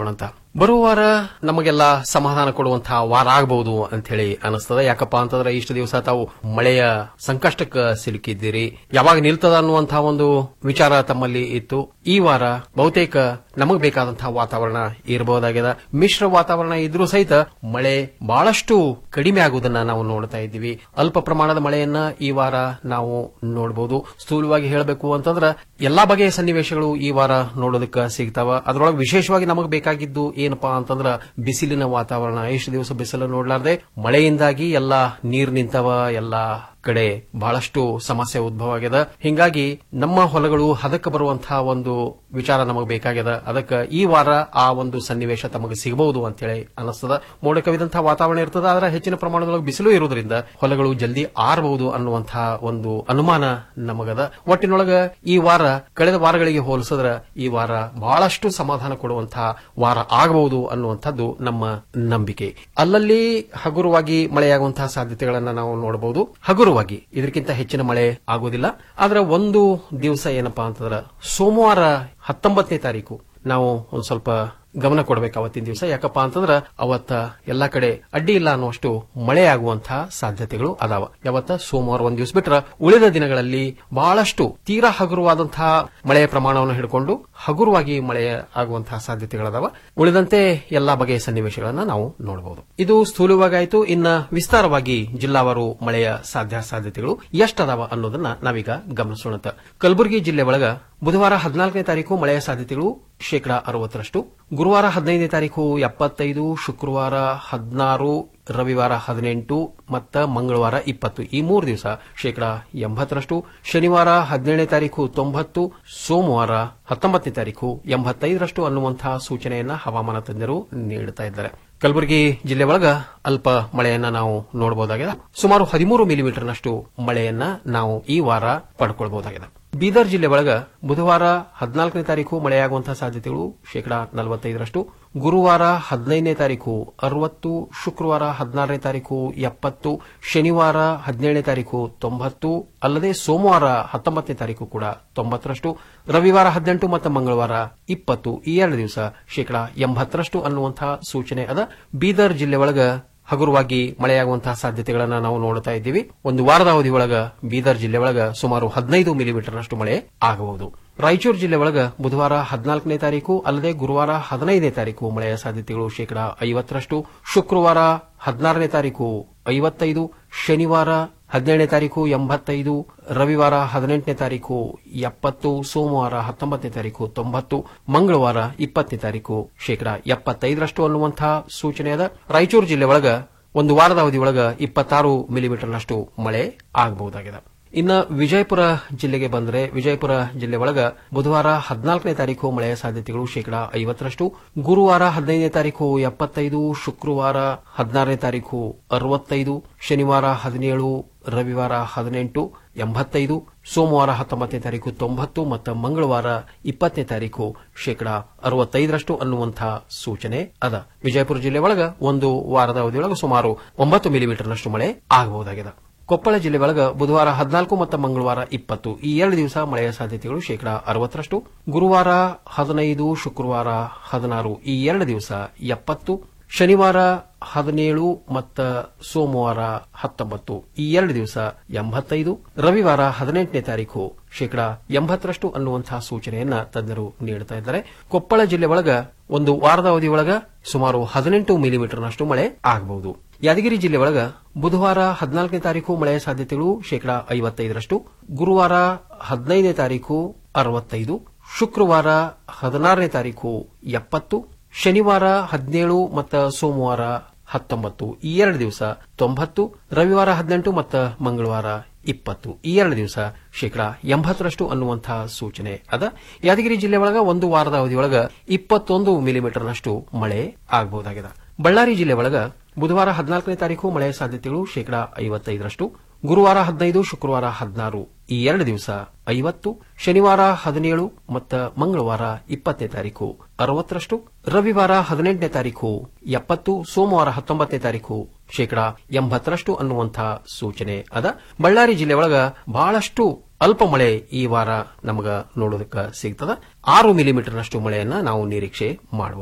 ಬರುವ ವಾರ ನಮಗೆಲ್ಲ ಸಮಾಧಾನ ಕೊಡುವಂತಹ ವಾರ ಆಗಬಹುದು ಅಂತ ಹೇಳಿ ಅನಿಸ್ತದ ಯಾಕಪ್ಪ ಅಂತಂದ್ರೆ ಇಷ್ಟು ದಿವಸ ತಾವು ಮಳೆಯ ಸಂಕಷ್ಟಕ್ಕೆ ಸಿಲುಕಿದ್ದೀರಿ ಯಾವಾಗ ನಿಲ್ತದ ಅನ್ನುವಂತಹ ಒಂದು ವಿಚಾರ ತಮ್ಮಲ್ಲಿ ಇತ್ತು ಈ ವಾರ ಬಹುತೇಕ ನಮಗ್ ಬೇಕಾದಂತಹ ವಾತಾವರಣ ಇರಬಹುದಾಗಿದೆ ಮಿಶ್ರ ವಾತಾವರಣ ಇದ್ರೂ ಸಹಿತ ಮಳೆ ಬಹಳಷ್ಟು ಕಡಿಮೆ ಆಗುವುದನ್ನ ನಾವು ನೋಡ್ತಾ ಇದ್ದೀವಿ ಅಲ್ಪ ಪ್ರಮಾಣದ ಮಳೆಯನ್ನ ಈ ವಾರ ನಾವು ನೋಡಬಹುದು ಸ್ಥೂಲವಾಗಿ ಹೇಳಬೇಕು ಅಂತಂದ್ರೆ ಎಲ್ಲಾ ಬಗೆಯ ಸನ್ನಿವೇಶಗಳು ಈ ವಾರ ನೋಡೋದಕ್ಕೆ ಸಿಗ್ತಾವ ಅದರೊಳಗೆ ವಿಶೇಷವಾಗಿ ನಮಗೆ ಬೇಕಾಗಿದ್ದು ಏನಪ್ಪಾ ಅಂತಂದ್ರ ಬಿಸಿಲಿನ ವಾತಾವರಣ ಇಷ್ಟು ದಿವಸ ಬಿಸಿಲು ನೋಡ್ಲಾರ್ದೆ ಮಳೆಯಿಂದಾಗಿ ಎಲ್ಲಾ ನೀರ್ ನಿಂತವ ಎಲ್ಲಾ ಕಡೆ ಬಹಳಷ್ಟು ಸಮಸ್ಯೆ ಉದ್ಭವ ಆಗ್ಯದ ಹಿಂಗಾಗಿ ನಮ್ಮ ಹೊಲಗಳು ಹದಕ್ಕೆ ಬರುವಂತಹ ಒಂದು ವಿಚಾರ ನಮಗೆ ಬೇಕಾಗ್ಯದ ಅದಕ್ಕೆ ಈ ವಾರ ಆ ಒಂದು ಸನ್ನಿವೇಶ ತಮಗೆ ಸಿಗಬಹುದು ಅಂತೇಳಿ ಅನಿಸ್ತದ ಮೋಡ ಕವಿದಂತಹ ವಾತಾವರಣ ಇರ್ತದ ಆದ್ರೆ ಹೆಚ್ಚಿನ ಪ್ರಮಾಣದೊಳಗೆ ಬಿಸಿಲು ಇರುವುದರಿಂದ ಹೊಲಗಳು ಜಲ್ದಿ ಆರಬಹುದು ಅನ್ನುವಂತಹ ಒಂದು ಅನುಮಾನ ನಮಗದ ಒಟ್ಟಿನೊಳಗ ಈ ವಾರ ಕಳೆದ ವಾರಗಳಿಗೆ ಹೋಲಿಸಿದ್ರೆ ಈ ವಾರ ಬಹಳಷ್ಟು ಸಮಾಧಾನ ಕೊಡುವಂತಹ ವಾರ ಆಗಬಹುದು ಅನ್ನುವಂಥದ್ದು ನಮ್ಮ ನಂಬಿಕೆ ಅಲ್ಲಲ್ಲಿ ಹಗುರವಾಗಿ ಮಳೆಯಾಗುವಂತಹ ಸಾಧ್ಯತೆಗಳನ್ನ ನಾವು ನೋಡಬಹುದು ಹಗುರವಾಗಿ ಇದಕ್ಕಿಂತ ಹೆಚ್ಚಿನ ಮಳೆ ಆಗೋದಿಲ್ಲ ಆದ್ರೆ ಒಂದು ದಿವಸ ಏನಪ್ಪಾ ಅಂತಂದ್ರೆ ಸೋಮವಾರ ಹತ್ತೊಂಬತ್ತನೇ ತಾರೀಕು ನಾವು ಒಂದ್ ಸ್ವಲ್ಪ ಗಮನ ಕೊಡಬೇಕು ಅವತ್ತಿನ ದಿವಸ ಯಾಕಪ್ಪ ಅಂತಂದ್ರ ಅವತ್ತ ಎಲ್ಲಾ ಕಡೆ ಅಡ್ಡಿ ಇಲ್ಲ ಅನ್ನುವಷ್ಟು ಮಳೆ ಆಗುವಂತಹ ಸಾಧ್ಯತೆಗಳು ಅದಾವ ಯಾವತ್ತ ಸೋಮವಾರ ಒಂದ್ ದಿವಸ ಬಿಟ್ರ ಉಳಿದ ದಿನಗಳಲ್ಲಿ ಬಹಳಷ್ಟು ತೀರಾ ಹಗುರವಾದಂತಹ ಮಳೆಯ ಪ್ರಮಾಣವನ್ನು ಹಿಡ್ಕೊಂಡು ಹಗುರವಾಗಿ ಮಳೆ ಆಗುವಂತಹ ಸಾಧ್ಯತೆಗಳದಾವ ಉಳಿದಂತೆ ಎಲ್ಲಾ ಬಗೆಯ ಸನ್ನಿವೇಶಗಳನ್ನ ನಾವು ನೋಡಬಹುದು ಇದು ಸ್ಥೂಲವಾಗಿ ಆಯ್ತು ಇನ್ನ ವಿಸ್ತಾರವಾಗಿ ಜಿಲ್ಲಾವಾರು ಮಳೆಯ ಸಾಧ್ಯ ಸಾಧ್ಯತೆಗಳು ಎಷ್ಟದಾವ ಅನ್ನೋದನ್ನ ನಾವೀಗ ಗಮನಿಸೋಣ ಕಲಬುರಗಿ ಜಿಲ್ಲೆ ಒಳಗ ಬುಧವಾರ ಹದಿನಾಲ್ಕನೇ ತಾರೀಕು ಮಳೆಯ ಸಾಧ್ಯತೆಗಳು ಶೇಕಡಾ ಅರವತ್ತರಷ್ಟು ಗುರುವಾರ ಹದಿನೈದನೇ ತಾರೀಕು ಎಪ್ಪತ್ತೈದು ಶುಕ್ರವಾರ ಹದಿನಾರು ರವಿವಾರ ಹದಿನೆಂಟು ಮತ್ತ ಮಂಗಳವಾರ ಇಪ್ಪತ್ತು ಈ ಮೂರು ದಿವಸ ಶೇಕಡಾ ಎಂಬತ್ತರಷ್ಟು ಶನಿವಾರ ಹದಿನೇಳನೇ ತಾರೀಕು ತೊಂಬತ್ತು ಸೋಮವಾರ ಹತ್ತೊಂಬತ್ತನೇ ತಾರೀಕು ಎಂಬತ್ತೈದರಷ್ಟು ಅನ್ನುವಂತಹ ಸೂಚನೆಯನ್ನ ಹವಾಮಾನ ತಜ್ಞರು ನೀಡುತ್ತಾ ಇದ್ದಾರೆ ಕಲಬುರಗಿ ಜಿಲ್ಲೆ ಒಳಗ ಅಲ್ಪ ಮಳೆಯನ್ನ ನಾವು ನೋಡಬಹುದಾಗಿದೆ ಸುಮಾರು ಹದಿಮೂರು ಮಿಲಿಮೀಟರ್ನಷ್ಟು ಮಳೆಯನ್ನ ನಾವು ಈ ವಾರ ಪಡ್ಕೊಳ್ಬಹುದಾಗಿದೆ ಬೀದರ್ ಜಿಲ್ಲೆ ಒಳಗ ಬುಧವಾರ ಹದಿನಾಲ್ಕನೇ ತಾರೀಕು ಮಳೆಯಾಗುವಂತಹ ಸಾಧ್ಯತೆಗಳು ಶೇಕಡಾ ನಲವತ್ತೈದರಷ್ಟು ಗುರುವಾರ ಹದಿನೈದನೇ ತಾರೀಕು ಅರವತ್ತು ಶುಕ್ರವಾರ ಹದಿನಾರನೇ ತಾರೀಕು ಎಪ್ಪತ್ತು ಶನಿವಾರ ಹದಿನೇಳನೇ ತಾರೀಕು ತೊಂಬತ್ತು ಅಲ್ಲದೆ ಸೋಮವಾರ ಹತ್ತೊಂಬತ್ತನೇ ತಾರೀಕು ಕೂಡ ತೊಂಬತ್ತರಷ್ಟು ರವಿವಾರ ಹದಿನೆಂಟು ಮತ್ತು ಮಂಗಳವಾರ ಇಪ್ಪತ್ತು ಈ ಎರಡು ದಿವಸ ಶೇಕಡಾ ಎಂಬತ್ತರಷ್ಟು ಅನ್ನುವಂತಹ ಸೂಚನೆ ಅದ ಬೀದರ್ ಜಿಲ್ಲೆ ಒಳಗ ಹಗುರವಾಗಿ ಮಳೆಯಾಗುವಂತಹ ಸಾಧ್ಯತೆಗಳನ್ನ ನಾವು ನೋಡ್ತಾ ಇದ್ದೀವಿ ಒಂದು ವಾರದ ಅವಧಿ ಒಳಗ ಬೀದರ್ ಜಿಲ್ಲೆ ಒಳಗ ಸುಮಾರು ಹದಿನೈದು ಮಿಲಿಮೀಟರ್ನಷ್ಟು ಮಳೆ ಆಗಬಹುದು ರಾಯಚೂರು ಜಿಲ್ಲೆ ಒಳಗ ಬುಧವಾರ ಹದಿನಾಲ್ಕನೇ ತಾರೀಕು ಅಲ್ಲದೆ ಗುರುವಾರ ಹದಿನೈದನೇ ತಾರೀಕು ಮಳೆಯ ಸಾಧ್ಯತೆಗಳು ಶೇಕಡಾ ಐವತ್ತರಷ್ಟು ಶುಕ್ರವಾರ ಹದಿನಾರನೇ ತಾರೀಕು ಐವತ್ತೈದು ಶನಿವಾರ ಹದಿನೇಳನೇ ತಾರೀಕು ಎಂಬತ್ತೈದು ರವಿವಾರ ಹದಿನೆಂಟನೇ ತಾರೀಕು ಎಪ್ಪತ್ತು ಸೋಮವಾರ ಹತ್ತೊಂಬತ್ತನೇ ತಾರೀಕು ತೊಂಬತ್ತು ಮಂಗಳವಾರ ಇಪ್ಪತ್ತನೇ ತಾರೀಕು ಶೇಕಡಾ ಎಪ್ಪತ್ತೈದರಷ್ಟು ಅನ್ನುವಂತಹ ಸೂಚನೆಯಾದ ರಾಯಚೂರು ಜಿಲ್ಲೆ ಒಳಗ ಒಂದು ವಾರದ ಅವಧಿ ಒಳಗ ಇಪ್ಪತ್ತಾರು ಮಿಲಿಮೀಟರ್ನಷ್ಟು ಮಳೆ ಆಗಬಹುದಾಗಿದೆ ಇನ್ನು ವಿಜಯಪುರ ಜಿಲ್ಲೆಗೆ ಬಂದರೆ ವಿಜಯಪುರ ಜಿಲ್ಲೆ ಒಳಗ ಬುಧವಾರ ಹದಿನಾಲ್ಕನೇ ತಾರೀಕು ಮಳೆಯ ಸಾಧ್ಯತೆಗಳು ಶೇಕಡಾ ಐವತ್ತರಷ್ಟು ಗುರುವಾರ ಹದಿನೈದನೇ ತಾರೀಕು ಎಪ್ಪತ್ತೈದು ಶುಕ್ರವಾರ ಹದಿನಾರನೇ ತಾರೀಕು ಅರವತ್ತೈದು ಶನಿವಾರ ಹದಿನೇಳು ರವಿವಾರ ಹದಿನೆಂಟು ಎಂಬತ್ತೈದು ಸೋಮವಾರ ಹತ್ತೊಂಬತ್ತನೇ ತಾರೀಕು ತೊಂಬತ್ತು ಮತ್ತು ಮಂಗಳವಾರ ಇಪ್ಪತ್ತನೇ ತಾರೀಕು ಶೇಕಡಾ ಅರವತ್ತೈದರಷ್ಟು ಅನ್ನುವಂತಹ ಸೂಚನೆ ಅದ ವಿಜಯಪುರ ಜಿಲ್ಲೆ ಒಳಗ ಒಂದು ವಾರದ ಅವಧಿಯೊಳಗೆ ಸುಮಾರು ಒಂಬತ್ತು ಮಿಲಿಮೀಟರ್ನಷ್ಟು ಮಳೆ ಆಗಬಹುದಾಗಿದೆ ಕೊಪ್ಪಳ ಜಿಲ್ಲೆ ಒಳಗ ಬುಧವಾರ ಹದಿನಾಲ್ಕು ಮತ್ತು ಮಂಗಳವಾರ ಇಪ್ಪತ್ತು ಈ ಎರಡು ದಿವಸ ಮಳೆಯ ಸಾಧ್ಯತೆಗಳು ಶೇಕಡಾ ಅರವತ್ತರಷ್ಟು ಗುರುವಾರ ಹದಿನೈದು ಶುಕ್ರವಾರ ಹದಿನಾರು ಈ ಎರಡು ದಿವಸ ಎಪ್ಪತ್ತು ಶನಿವಾರ ಹದಿನೇಳು ಮತ್ತು ಸೋಮವಾರ ಹತ್ತೊಂಬತ್ತು ಈ ಎರಡು ದಿವಸ ಎಂಬತ್ತೈದು ರವಿವಾರ ಹದಿನೆಂಟನೇ ತಾರೀಕು ಶೇಕಡಾ ಎಂಬತ್ತರಷ್ಟು ಅನ್ನುವಂತಹ ಸೂಚನೆಯನ್ನ ತಜ್ಞರು ನೀಡುತ್ತಾ ಇದ್ದಾರೆ ಕೊಪ್ಪಳ ಜಿಲ್ಲೆ ಒಳಗ ಒಂದು ವಾರದ ಅವಧಿ ಒಳಗ ಸುಮಾರು ಹದಿನೆಂಟು ಮಿಲಿಮೀಟರ್ನಷ್ಟು ಮಳೆ ಆಗಬಹುದು ಯಾದಗಿರಿ ಜಿಲ್ಲೆ ಒಳಗ ಬುಧವಾರ ಹದಿನಾಲ್ಕನೇ ತಾರೀಕು ಮಳೆಯ ಸಾಧ್ಯತೆಗಳು ಶೇಕಡಾ ಐವತ್ತೈದರಷ್ಟು ಗುರುವಾರ ಹದಿನೈದನೇ ತಾರೀಕು ಅರವತ್ತೈದು ಶುಕ್ರವಾರ ಹದಿನಾರನೇ ತಾರೀಕು ಎಪ್ಪತ್ತು ಶನಿವಾರ ಹದಿನೇಳು ಮತ್ತು ಸೋಮವಾರ ಹತ್ತೊಂಬತ್ತು ಈ ಎರಡು ದಿವಸ ತೊಂಬತ್ತು ರವಿವಾರ ಹದಿನೆಂಟು ಮತ್ತು ಮಂಗಳವಾರ ಇಪ್ಪತ್ತು ಈ ಎರಡು ದಿವಸ ಶೇಕಡಾ ಎಂಬತ್ತರಷ್ಟು ಅನ್ನುವಂತಹ ಸೂಚನೆ ಅದ ಯಾದಗಿರಿ ಜಿಲ್ಲೆ ಒಳಗ ಒಂದು ವಾರದ ಅವಧಿಯೊಳಗ ಇಪ್ಪತ್ತೊಂದು ಮಿಲಿಮೀಟರ್ನಷ್ಟು ಮಳೆ ಆಗಬಹುದಾಗಿದೆ ಬಳ್ಳಾರಿ ಜಿಲ್ಲೆ ಒಳಗ ಬುಧವಾರ ಹದಿನಾಲ್ಕನೇ ತಾರೀಕು ಮಳೆಯ ಸಾಧ್ಯತೆಗಳು ಶೇಕಡಾ ಐವತ್ತೈದರಷ್ಟು ಗುರುವಾರ ಹದಿನೈದು ಶುಕ್ರವಾರ ಹದಿನಾರು ಈ ಎರಡು ದಿವಸ ಐವತ್ತು ಶನಿವಾರ ಹದಿನೇಳು ಮತ್ತು ಮಂಗಳವಾರ ಇಪ್ಪತ್ತನೇ ತಾರೀಕು ಅರವತ್ತರಷ್ಟು ರವಿವಾರ ಹದಿನೆಂಟನೇ ತಾರೀಕು ಎಪ್ಪತ್ತು ಸೋಮವಾರ ಹತ್ತೊಂಬತ್ತನೇ ತಾರೀಕು ಶೇಕಡಾ ಎಂಬತ್ತರಷ್ಟು ಅನ್ನುವಂತಹ ಸೂಚನೆ ಅದ ಬಳ್ಳಾರಿ ಜಿಲ್ಲೆ ಒಳಗ ಬಹಳಷ್ಟು ಅಲ್ಪ ಮಳೆ ಈ ವಾರ ನಮಗ ನೋಡೋದಕ್ಕೆ ಸಿಗ್ತದ ಆರು ಮಿಲಿಮೀಟರ್ನಷ್ಟು ಮಳೆಯನ್ನ ನಾವು ನಿರೀಕ್ಷೆ ಮಾಡಬಹುದು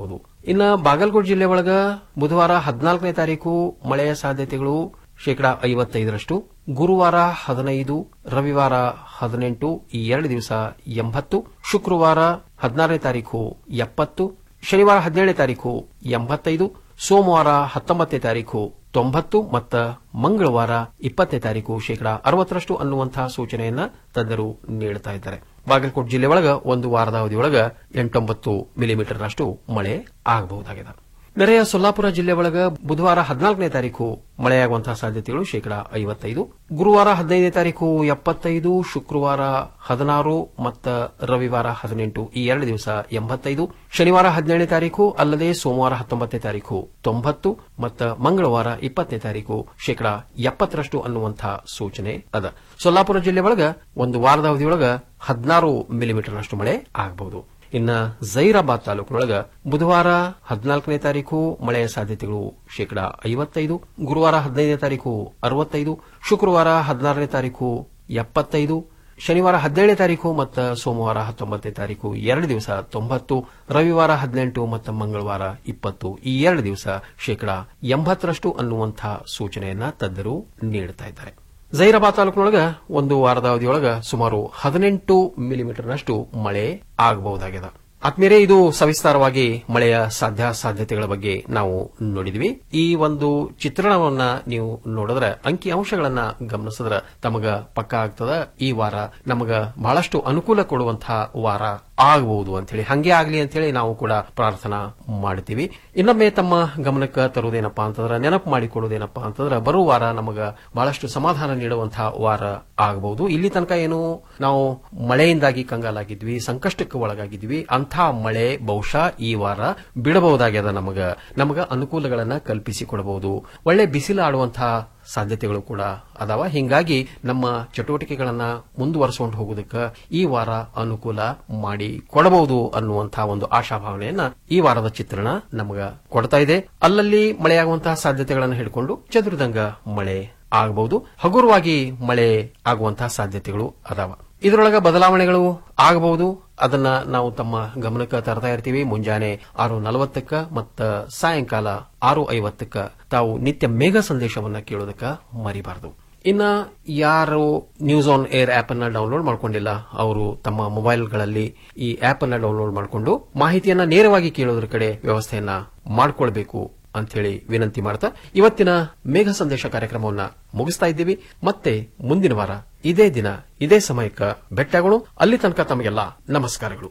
ಇನ್ನ ಬಾಗಲಕೋಟೆ ಜಿಲ್ಲೆ ಒಳಗ ಬುಧವಾರ ಹದಿನಾಲ್ಕನೇ ತಾರೀಕು ಮಳೆಯ ಸಾಧ್ಯತೆಗಳು ಶೇಕಡಾ ಐವತ್ತೈದರಷ್ಟು ಗುರುವಾರ ಹದಿನೈದು ರವಿವಾರ ಹದಿನೆಂಟು ಈ ಎರಡು ದಿವಸ ಎಂಬತ್ತು ಶುಕ್ರವಾರ ಹದಿನಾರನೇ ತಾರೀಕು ಎಪ್ಪತ್ತು ಶನಿವಾರ ಹದಿನೇಳನೇ ತಾರೀಕು ಎಂಬತ್ತೈದು ಸೋಮವಾರ ಹತ್ತೊಂಬತ್ತನೇ ತಾರೀಕು ತೊಂಬತ್ತು ಮತ್ತು ಮಂಗಳವಾರ ಇಪ್ಪತ್ತನೇ ತಾರೀಕು ಶೇಕಡಾ ಅರವತ್ತರಷ್ಟು ಅನ್ನುವಂತಹ ಸೂಚನೆಯನ್ನ ತಜ್ಞರು ನೀಡುತ್ತಾ ಇದ್ದಾರೆ ಬಾಗಲಕೋಟೆ ಜಿಲ್ಲೆ ಒಳಗ ಒಂದು ವಾರದ ಅವಧಿಯೊಳಗ ಎಂಟೊಂಬತ್ತು ಮಿಲಿಮೀಟರ್ನಷ್ಟು ಮಳೆ ಆಗಬಹುದಾಗಿದೆ ನೆರೆಯ ಸೊಲ್ಲಾಪುರ ಜಿಲ್ಲೆ ಒಳಗ ಬುಧವಾರ ಹದಿನಾಲ್ಕನೇ ತಾರೀಕು ಮಳೆಯಾಗುವಂತಹ ಸಾಧ್ಯತೆಗಳು ಶೇಕಡಾ ಐವತ್ತೈದು ಗುರುವಾರ ಹದಿನೈದನೇ ತಾರೀಕು ಎಪ್ಪತ್ತೈದು ಶುಕ್ರವಾರ ಹದಿನಾರು ಮತ್ತು ರವಿವಾರ ಹದಿನೆಂಟು ಈ ಎರಡು ದಿವಸ ಎಂಬತ್ತೈದು ಶನಿವಾರ ಹದಿನೇಳನೇ ತಾರೀಕು ಅಲ್ಲದೆ ಸೋಮವಾರ ಹತ್ತೊಂಬತ್ತನೇ ತಾರೀಕು ತೊಂಬತ್ತು ಮತ್ತು ಮಂಗಳವಾರ ಇಪ್ಪತ್ತನೇ ತಾರೀಕು ಶೇಕಡಾ ಎಪ್ಪತ್ತರಷ್ಟು ಅನ್ನುವಂತಹ ಸೂಚನೆ ಅದ ಸೊಲ್ಲಾಪುರ ಜಿಲ್ಲೆ ಒಳಗ ಒಂದು ವಾರದ ಅವಧಿಯೊಳಗ ಹದಿನಾರು ಮಿಲಿಮೀಟರ್ನಷ್ಟು ಮಳೆ ಆಗಬಹುದು ಇನ್ನ ಜೈರಾಬಾದ್ ತಾಲೂಕಿನೊಳಗ ಬುಧವಾರ ಹದಿನಾಲ್ಕನೇ ತಾರೀಕು ಮಳೆಯ ಸಾಧ್ಯತೆಗಳು ಶೇಕಡಾ ಐವತ್ತೈದು ಗುರುವಾರ ಹದಿನೈದನೇ ತಾರೀಕು ಅರವತ್ತೈದು ಶುಕ್ರವಾರ ಹದಿನಾರನೇ ತಾರೀಕು ಎಪ್ಪತ್ತೈದು ಶನಿವಾರ ಹದಿನೇಳನೇ ತಾರೀಕು ಮತ್ತು ಸೋಮವಾರ ಹತ್ತೊಂಬತ್ತನೇ ತಾರೀಕು ಎರಡು ದಿವಸ ತೊಂಬತ್ತು ರವಿವಾರ ಹದಿನೆಂಟು ಮತ್ತು ಮಂಗಳವಾರ ಇಪ್ಪತ್ತು ಈ ಎರಡು ದಿವಸ ಶೇಕಡಾ ಎಂಬತ್ತರಷ್ಟು ಅನ್ನುವಂತಹ ಸೂಚನೆಯನ್ನ ತಜ್ಞರು ನೀಡುತ್ತಾ ಇದ್ದಾರೆ ಜೈರಾಬಾದ್ ತಾಲೂಕಿನೊಳಗ ಒಂದು ವಾರದ ಅವಧಿಯೊಳಗ ಸುಮಾರು ಹದಿನೆಂಟು ಮಿಲಿಮೀಟರ್ನಷ್ಟು ಮಳೆ ಆಗಬಹುದಾಗಿದೆ ಆತ್ಮೀಯರೇ ಇದು ಸವಿಸ್ತಾರವಾಗಿ ಮಳೆಯ ಸಾಧ್ಯ ಸಾಧ್ಯತೆಗಳ ಬಗ್ಗೆ ನಾವು ನೋಡಿದ್ವಿ ಈ ಒಂದು ಚಿತ್ರಣವನ್ನ ನೀವು ನೋಡಿದ್ರೆ ಅಂಕಿ ಅಂಶಗಳನ್ನ ಗಮನಿಸಿದ್ರೆ ತಮಗ ಪಕ್ಕ ಆಗ್ತದ ಈ ವಾರ ನಮಗ ಬಹಳಷ್ಟು ಅನುಕೂಲ ಕೊಡುವಂತಹ ವಾರ ಆಗಬಹುದು ಅಂತ ಹೇಳಿ ಹಂಗೆ ಆಗ್ಲಿ ಅಂತ ಹೇಳಿ ನಾವು ಕೂಡ ಪ್ರಾರ್ಥನಾ ಮಾಡ್ತೀವಿ ಇನ್ನೊಮ್ಮೆ ತಮ್ಮ ಗಮನಕ್ಕೆ ತರುವುದೇನಪ್ಪಾ ಅಂತಂದ್ರೆ ನೆನಪು ಮಾಡಿಕೊಡುವುದೇನಪ್ಪಾ ಅಂತಂದ್ರೆ ಬರುವ ವಾರ ನಮಗ ಬಹಳಷ್ಟು ಸಮಾಧಾನ ನೀಡುವಂತಹ ವಾರ ಆಗಬಹುದು ಇಲ್ಲಿ ತನಕ ಏನು ನಾವು ಮಳೆಯಿಂದಾಗಿ ಕಂಗಾಲಾಗಿದ್ವಿ ಸಂಕಷ್ಟಕ್ಕೆ ಒಳಗಾಗಿದ್ವಿ ಅಂಥ ಮಳೆ ಬಹುಶಃ ಈ ವಾರ ಬಿಡಬಹುದಾಗ್ಯದ ನಮಗ ನಮಗ ಅನುಕೂಲಗಳನ್ನ ಕಲ್ಪಿಸಿಕೊಡಬಹುದು ಒಳ್ಳೆ ಬಿಸಿಲಾಡುವಂತಹ ಸಾಧ್ಯತೆಗಳು ಕೂಡ ಅದಾವ ಹಿಂಗಾಗಿ ನಮ್ಮ ಚಟುವಟಿಕೆಗಳನ್ನ ಮುಂದುವರಿಸಿಕೊಂಡು ಹೋಗೋದಕ್ಕೆ ಈ ವಾರ ಅನುಕೂಲ ಮಾಡಿ ಕೊಡಬಹುದು ಅನ್ನುವಂತಹ ಒಂದು ಆಶಾಭಾವನೆಯನ್ನ ಈ ವಾರದ ಚಿತ್ರಣ ನಮಗ ಕೊಡ್ತಾ ಇದೆ ಅಲ್ಲಲ್ಲಿ ಮಳೆಯಾಗುವಂತಹ ಸಾಧ್ಯತೆಗಳನ್ನು ಹಿಡ್ಕೊಂಡು ಚದುರಿದಂಗ ಮಳೆ ಆಗಬಹುದು ಹಗುರವಾಗಿ ಮಳೆ ಆಗುವಂತಹ ಸಾಧ್ಯತೆಗಳು ಅದಾವ ಇದರೊಳಗ ಬದಲಾವಣೆಗಳು ಆಗಬಹುದು ಅದನ್ನ ನಾವು ತಮ್ಮ ಗಮನಕ್ಕೆ ತರ್ತಾ ಇರ್ತೀವಿ ಮುಂಜಾನೆ ಆರು ನಲವತ್ತಕ್ಕ ಮತ್ತ ಸಾಯಂಕಾಲ ಆರು ಐವತ್ತಕ್ಕ ತಾವು ನಿತ್ಯ ಮೇಘ ಸಂದೇಶವನ್ನ ಕೇಳೋದಕ್ಕ ಮರಿಬಾರದು ಇನ್ನ ಯಾರು ನ್ಯೂಸ್ ಆನ್ ಏರ್ ಆಪ್ ಅನ್ನ ಡೌನ್ಲೋಡ್ ಮಾಡ್ಕೊಂಡಿಲ್ಲ ಅವರು ತಮ್ಮ ಮೊಬೈಲ್ಗಳಲ್ಲಿ ಈ ಆಪ್ ಅನ್ನ ಡೌನ್ಲೋಡ್ ಮಾಡಿಕೊಂಡು ಮಾಹಿತಿಯನ್ನ ನೇರವಾಗಿ ಕೇಳೋದ್ರ ಕಡೆ ವ್ಯವಸ್ಥೆಯನ್ನ ಮಾಡ್ಕೊಳ್ಬೇಕು ಅಂತ ಹೇಳಿ ವಿನಂತಿ ಮಾಡ್ತಾ ಇವತ್ತಿನ ಮೇಘ ಸಂದೇಶ ಕಾರ್ಯಕ್ರಮವನ್ನ ಮುಗಿಸ್ತಾ ಇದ್ದೀವಿ ಮತ್ತೆ ಮುಂದಿನ ವಾರ ಇದೇ ದಿನ ಇದೇ ಸಮಯಕ್ಕೆ ಭೇಟಿಯಾಗೋಣ ಅಲ್ಲಿ ತನಕ ತಮಗೆಲ್ಲ ನಮಸ್ಕಾರಗಳು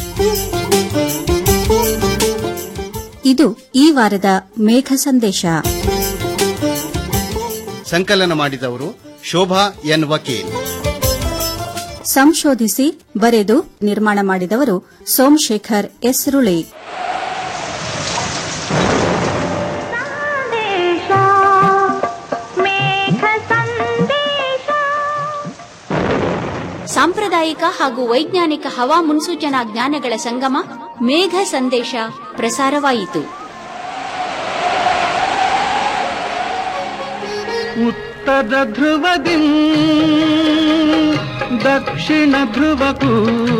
ಇದು ಈ ವಾರದ ಮೇಘ ಸಂದೇಶ ಸಂಕಲನ ಮಾಡಿದವರು ಶೋಭಾ ಎನ್ ವಕೀಲ್ ಸಂಶೋಧಿಸಿ ಬರೆದು ನಿರ್ಮಾಣ ಮಾಡಿದವರು ಸೋಮಶೇಖರ್ ಎಸ್ರುಳಿ ಸಾಂಪ್ರದಾಯಿಕ ಹಾಗೂ ವೈಜ್ಞಾನಿಕ ಹವಾ ಮುನ್ಸೂಚನಾ ಜ್ಞಾನಗಳ ಸಂಗಮ ಮೇಘ ಸಂದೇಶ ಪ್ರಸಾರವಾಯಿತು ಉತ್ತರ ಧ್ರುವದಿ ದಕ್ಷಿಣ ಧ್ರುವಕ್ಕೂ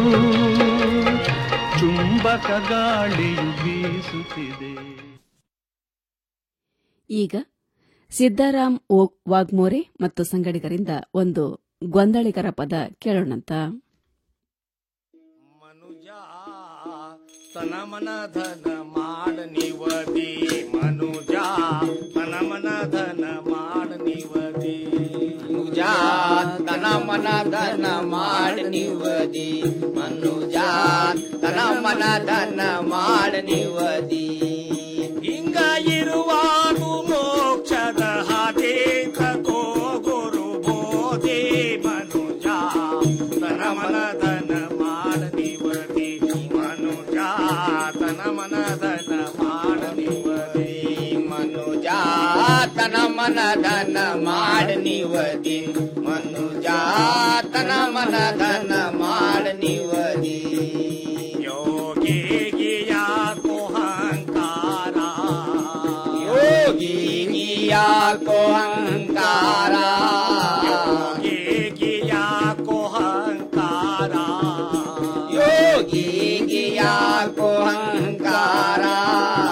ಚುಂಬಕ ಗಾಳಿಯು ಬೀಸುತ್ತಿದೆ ಈಗ ಸಿದ್ದಾರಾಮ್ ಓ- ವಾಗ್ಮೋರೆ ಮತ್ತು ಸಂಗಡಿಗರಿಂದ ಒಂದು ಗೊಂದಳಿಗರ ಪದ ಕೇಳೋಣಂತ ತನ ಮನ ಧನ ಮಾಡ ನಿವದಿ ಮನುಜ ತನ ಮನ ಧನ ಮಾಡ ನಿವದಿ ಮನುಜ ತನ ಮನ ಧನ ಮಾಡ ನಿವದಿ ಮನುಜ ತನ ಮನ ಧನ ಮಾಡ ನಿವದಿ ಹಿಂಗ ಇರುವಾಗೂ ಮೋಕ್ಷದ ಹಾದಿ ತಗೋ ಗುರು ಬೋಧಿ ಮನುಜ ತನ ಮನ ಧನ ಮಾಡ ನಿವದಿ ಮನುಜ ತನ ಮನ ಧನ ಮಾಡ ನಿವದಿ ಮನುಜ ತನ ಮನ ಧನ ಮಾಡ ನಿವದಿ ಮನುಜ ತನ ಮನ ಧನ ಮಾಡ ನಿವದಿ ಯೋಗಿಗಿಯ ಕುಹಂಕಾರ ಯೋಗಿಗಿಯ ಕೋಹಂಕಾರ ಯೋಗಿಗಿಯ ಕುಹಂಕಾರ ಯೋಗಿಗಿಯ ಕೋಹಂಕಾರ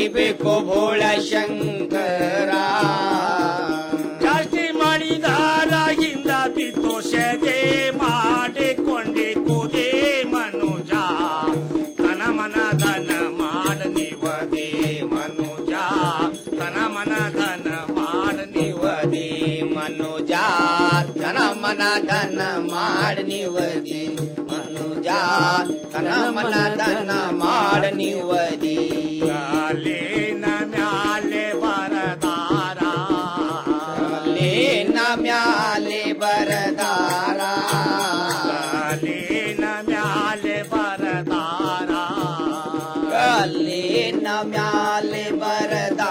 ಪಡಿಬೇಕು ಭೋಳ ಶಂಕರ ಜಾಸ್ತಿ ಮಾಡಿದಾರಾಗಿಂದ ಪಿತೋಷತೆ ಮಾಡಿಕೊಂಡೆ ಕೂದೆ ಮನುಜ ತನ ಮನ ಧನ ಮಾಡ ನಿವದೆ ಮನುಜ ತನ ಮನ ಧನ ಮಾಡ ನಿವದೆ ಮನುಜ ಧನ ಮನ ಧನ ಮಾಡ ನಿವದಿ ಮನುಜ ಧನ ಮನ ಧನ ಮಾಡ ನಿವದಿ ಲೇನ ಮ್ಯಾಲೆ ಬರದಾರ ಲೇನ ಮ್ಯಾಲೆ ಬರದಾರ ಲೇನ ಮ್ಯಾಲೆ ಬರದಾರ ಲೇನ ಮ್ಯಾಲೆ ಬರದಾರ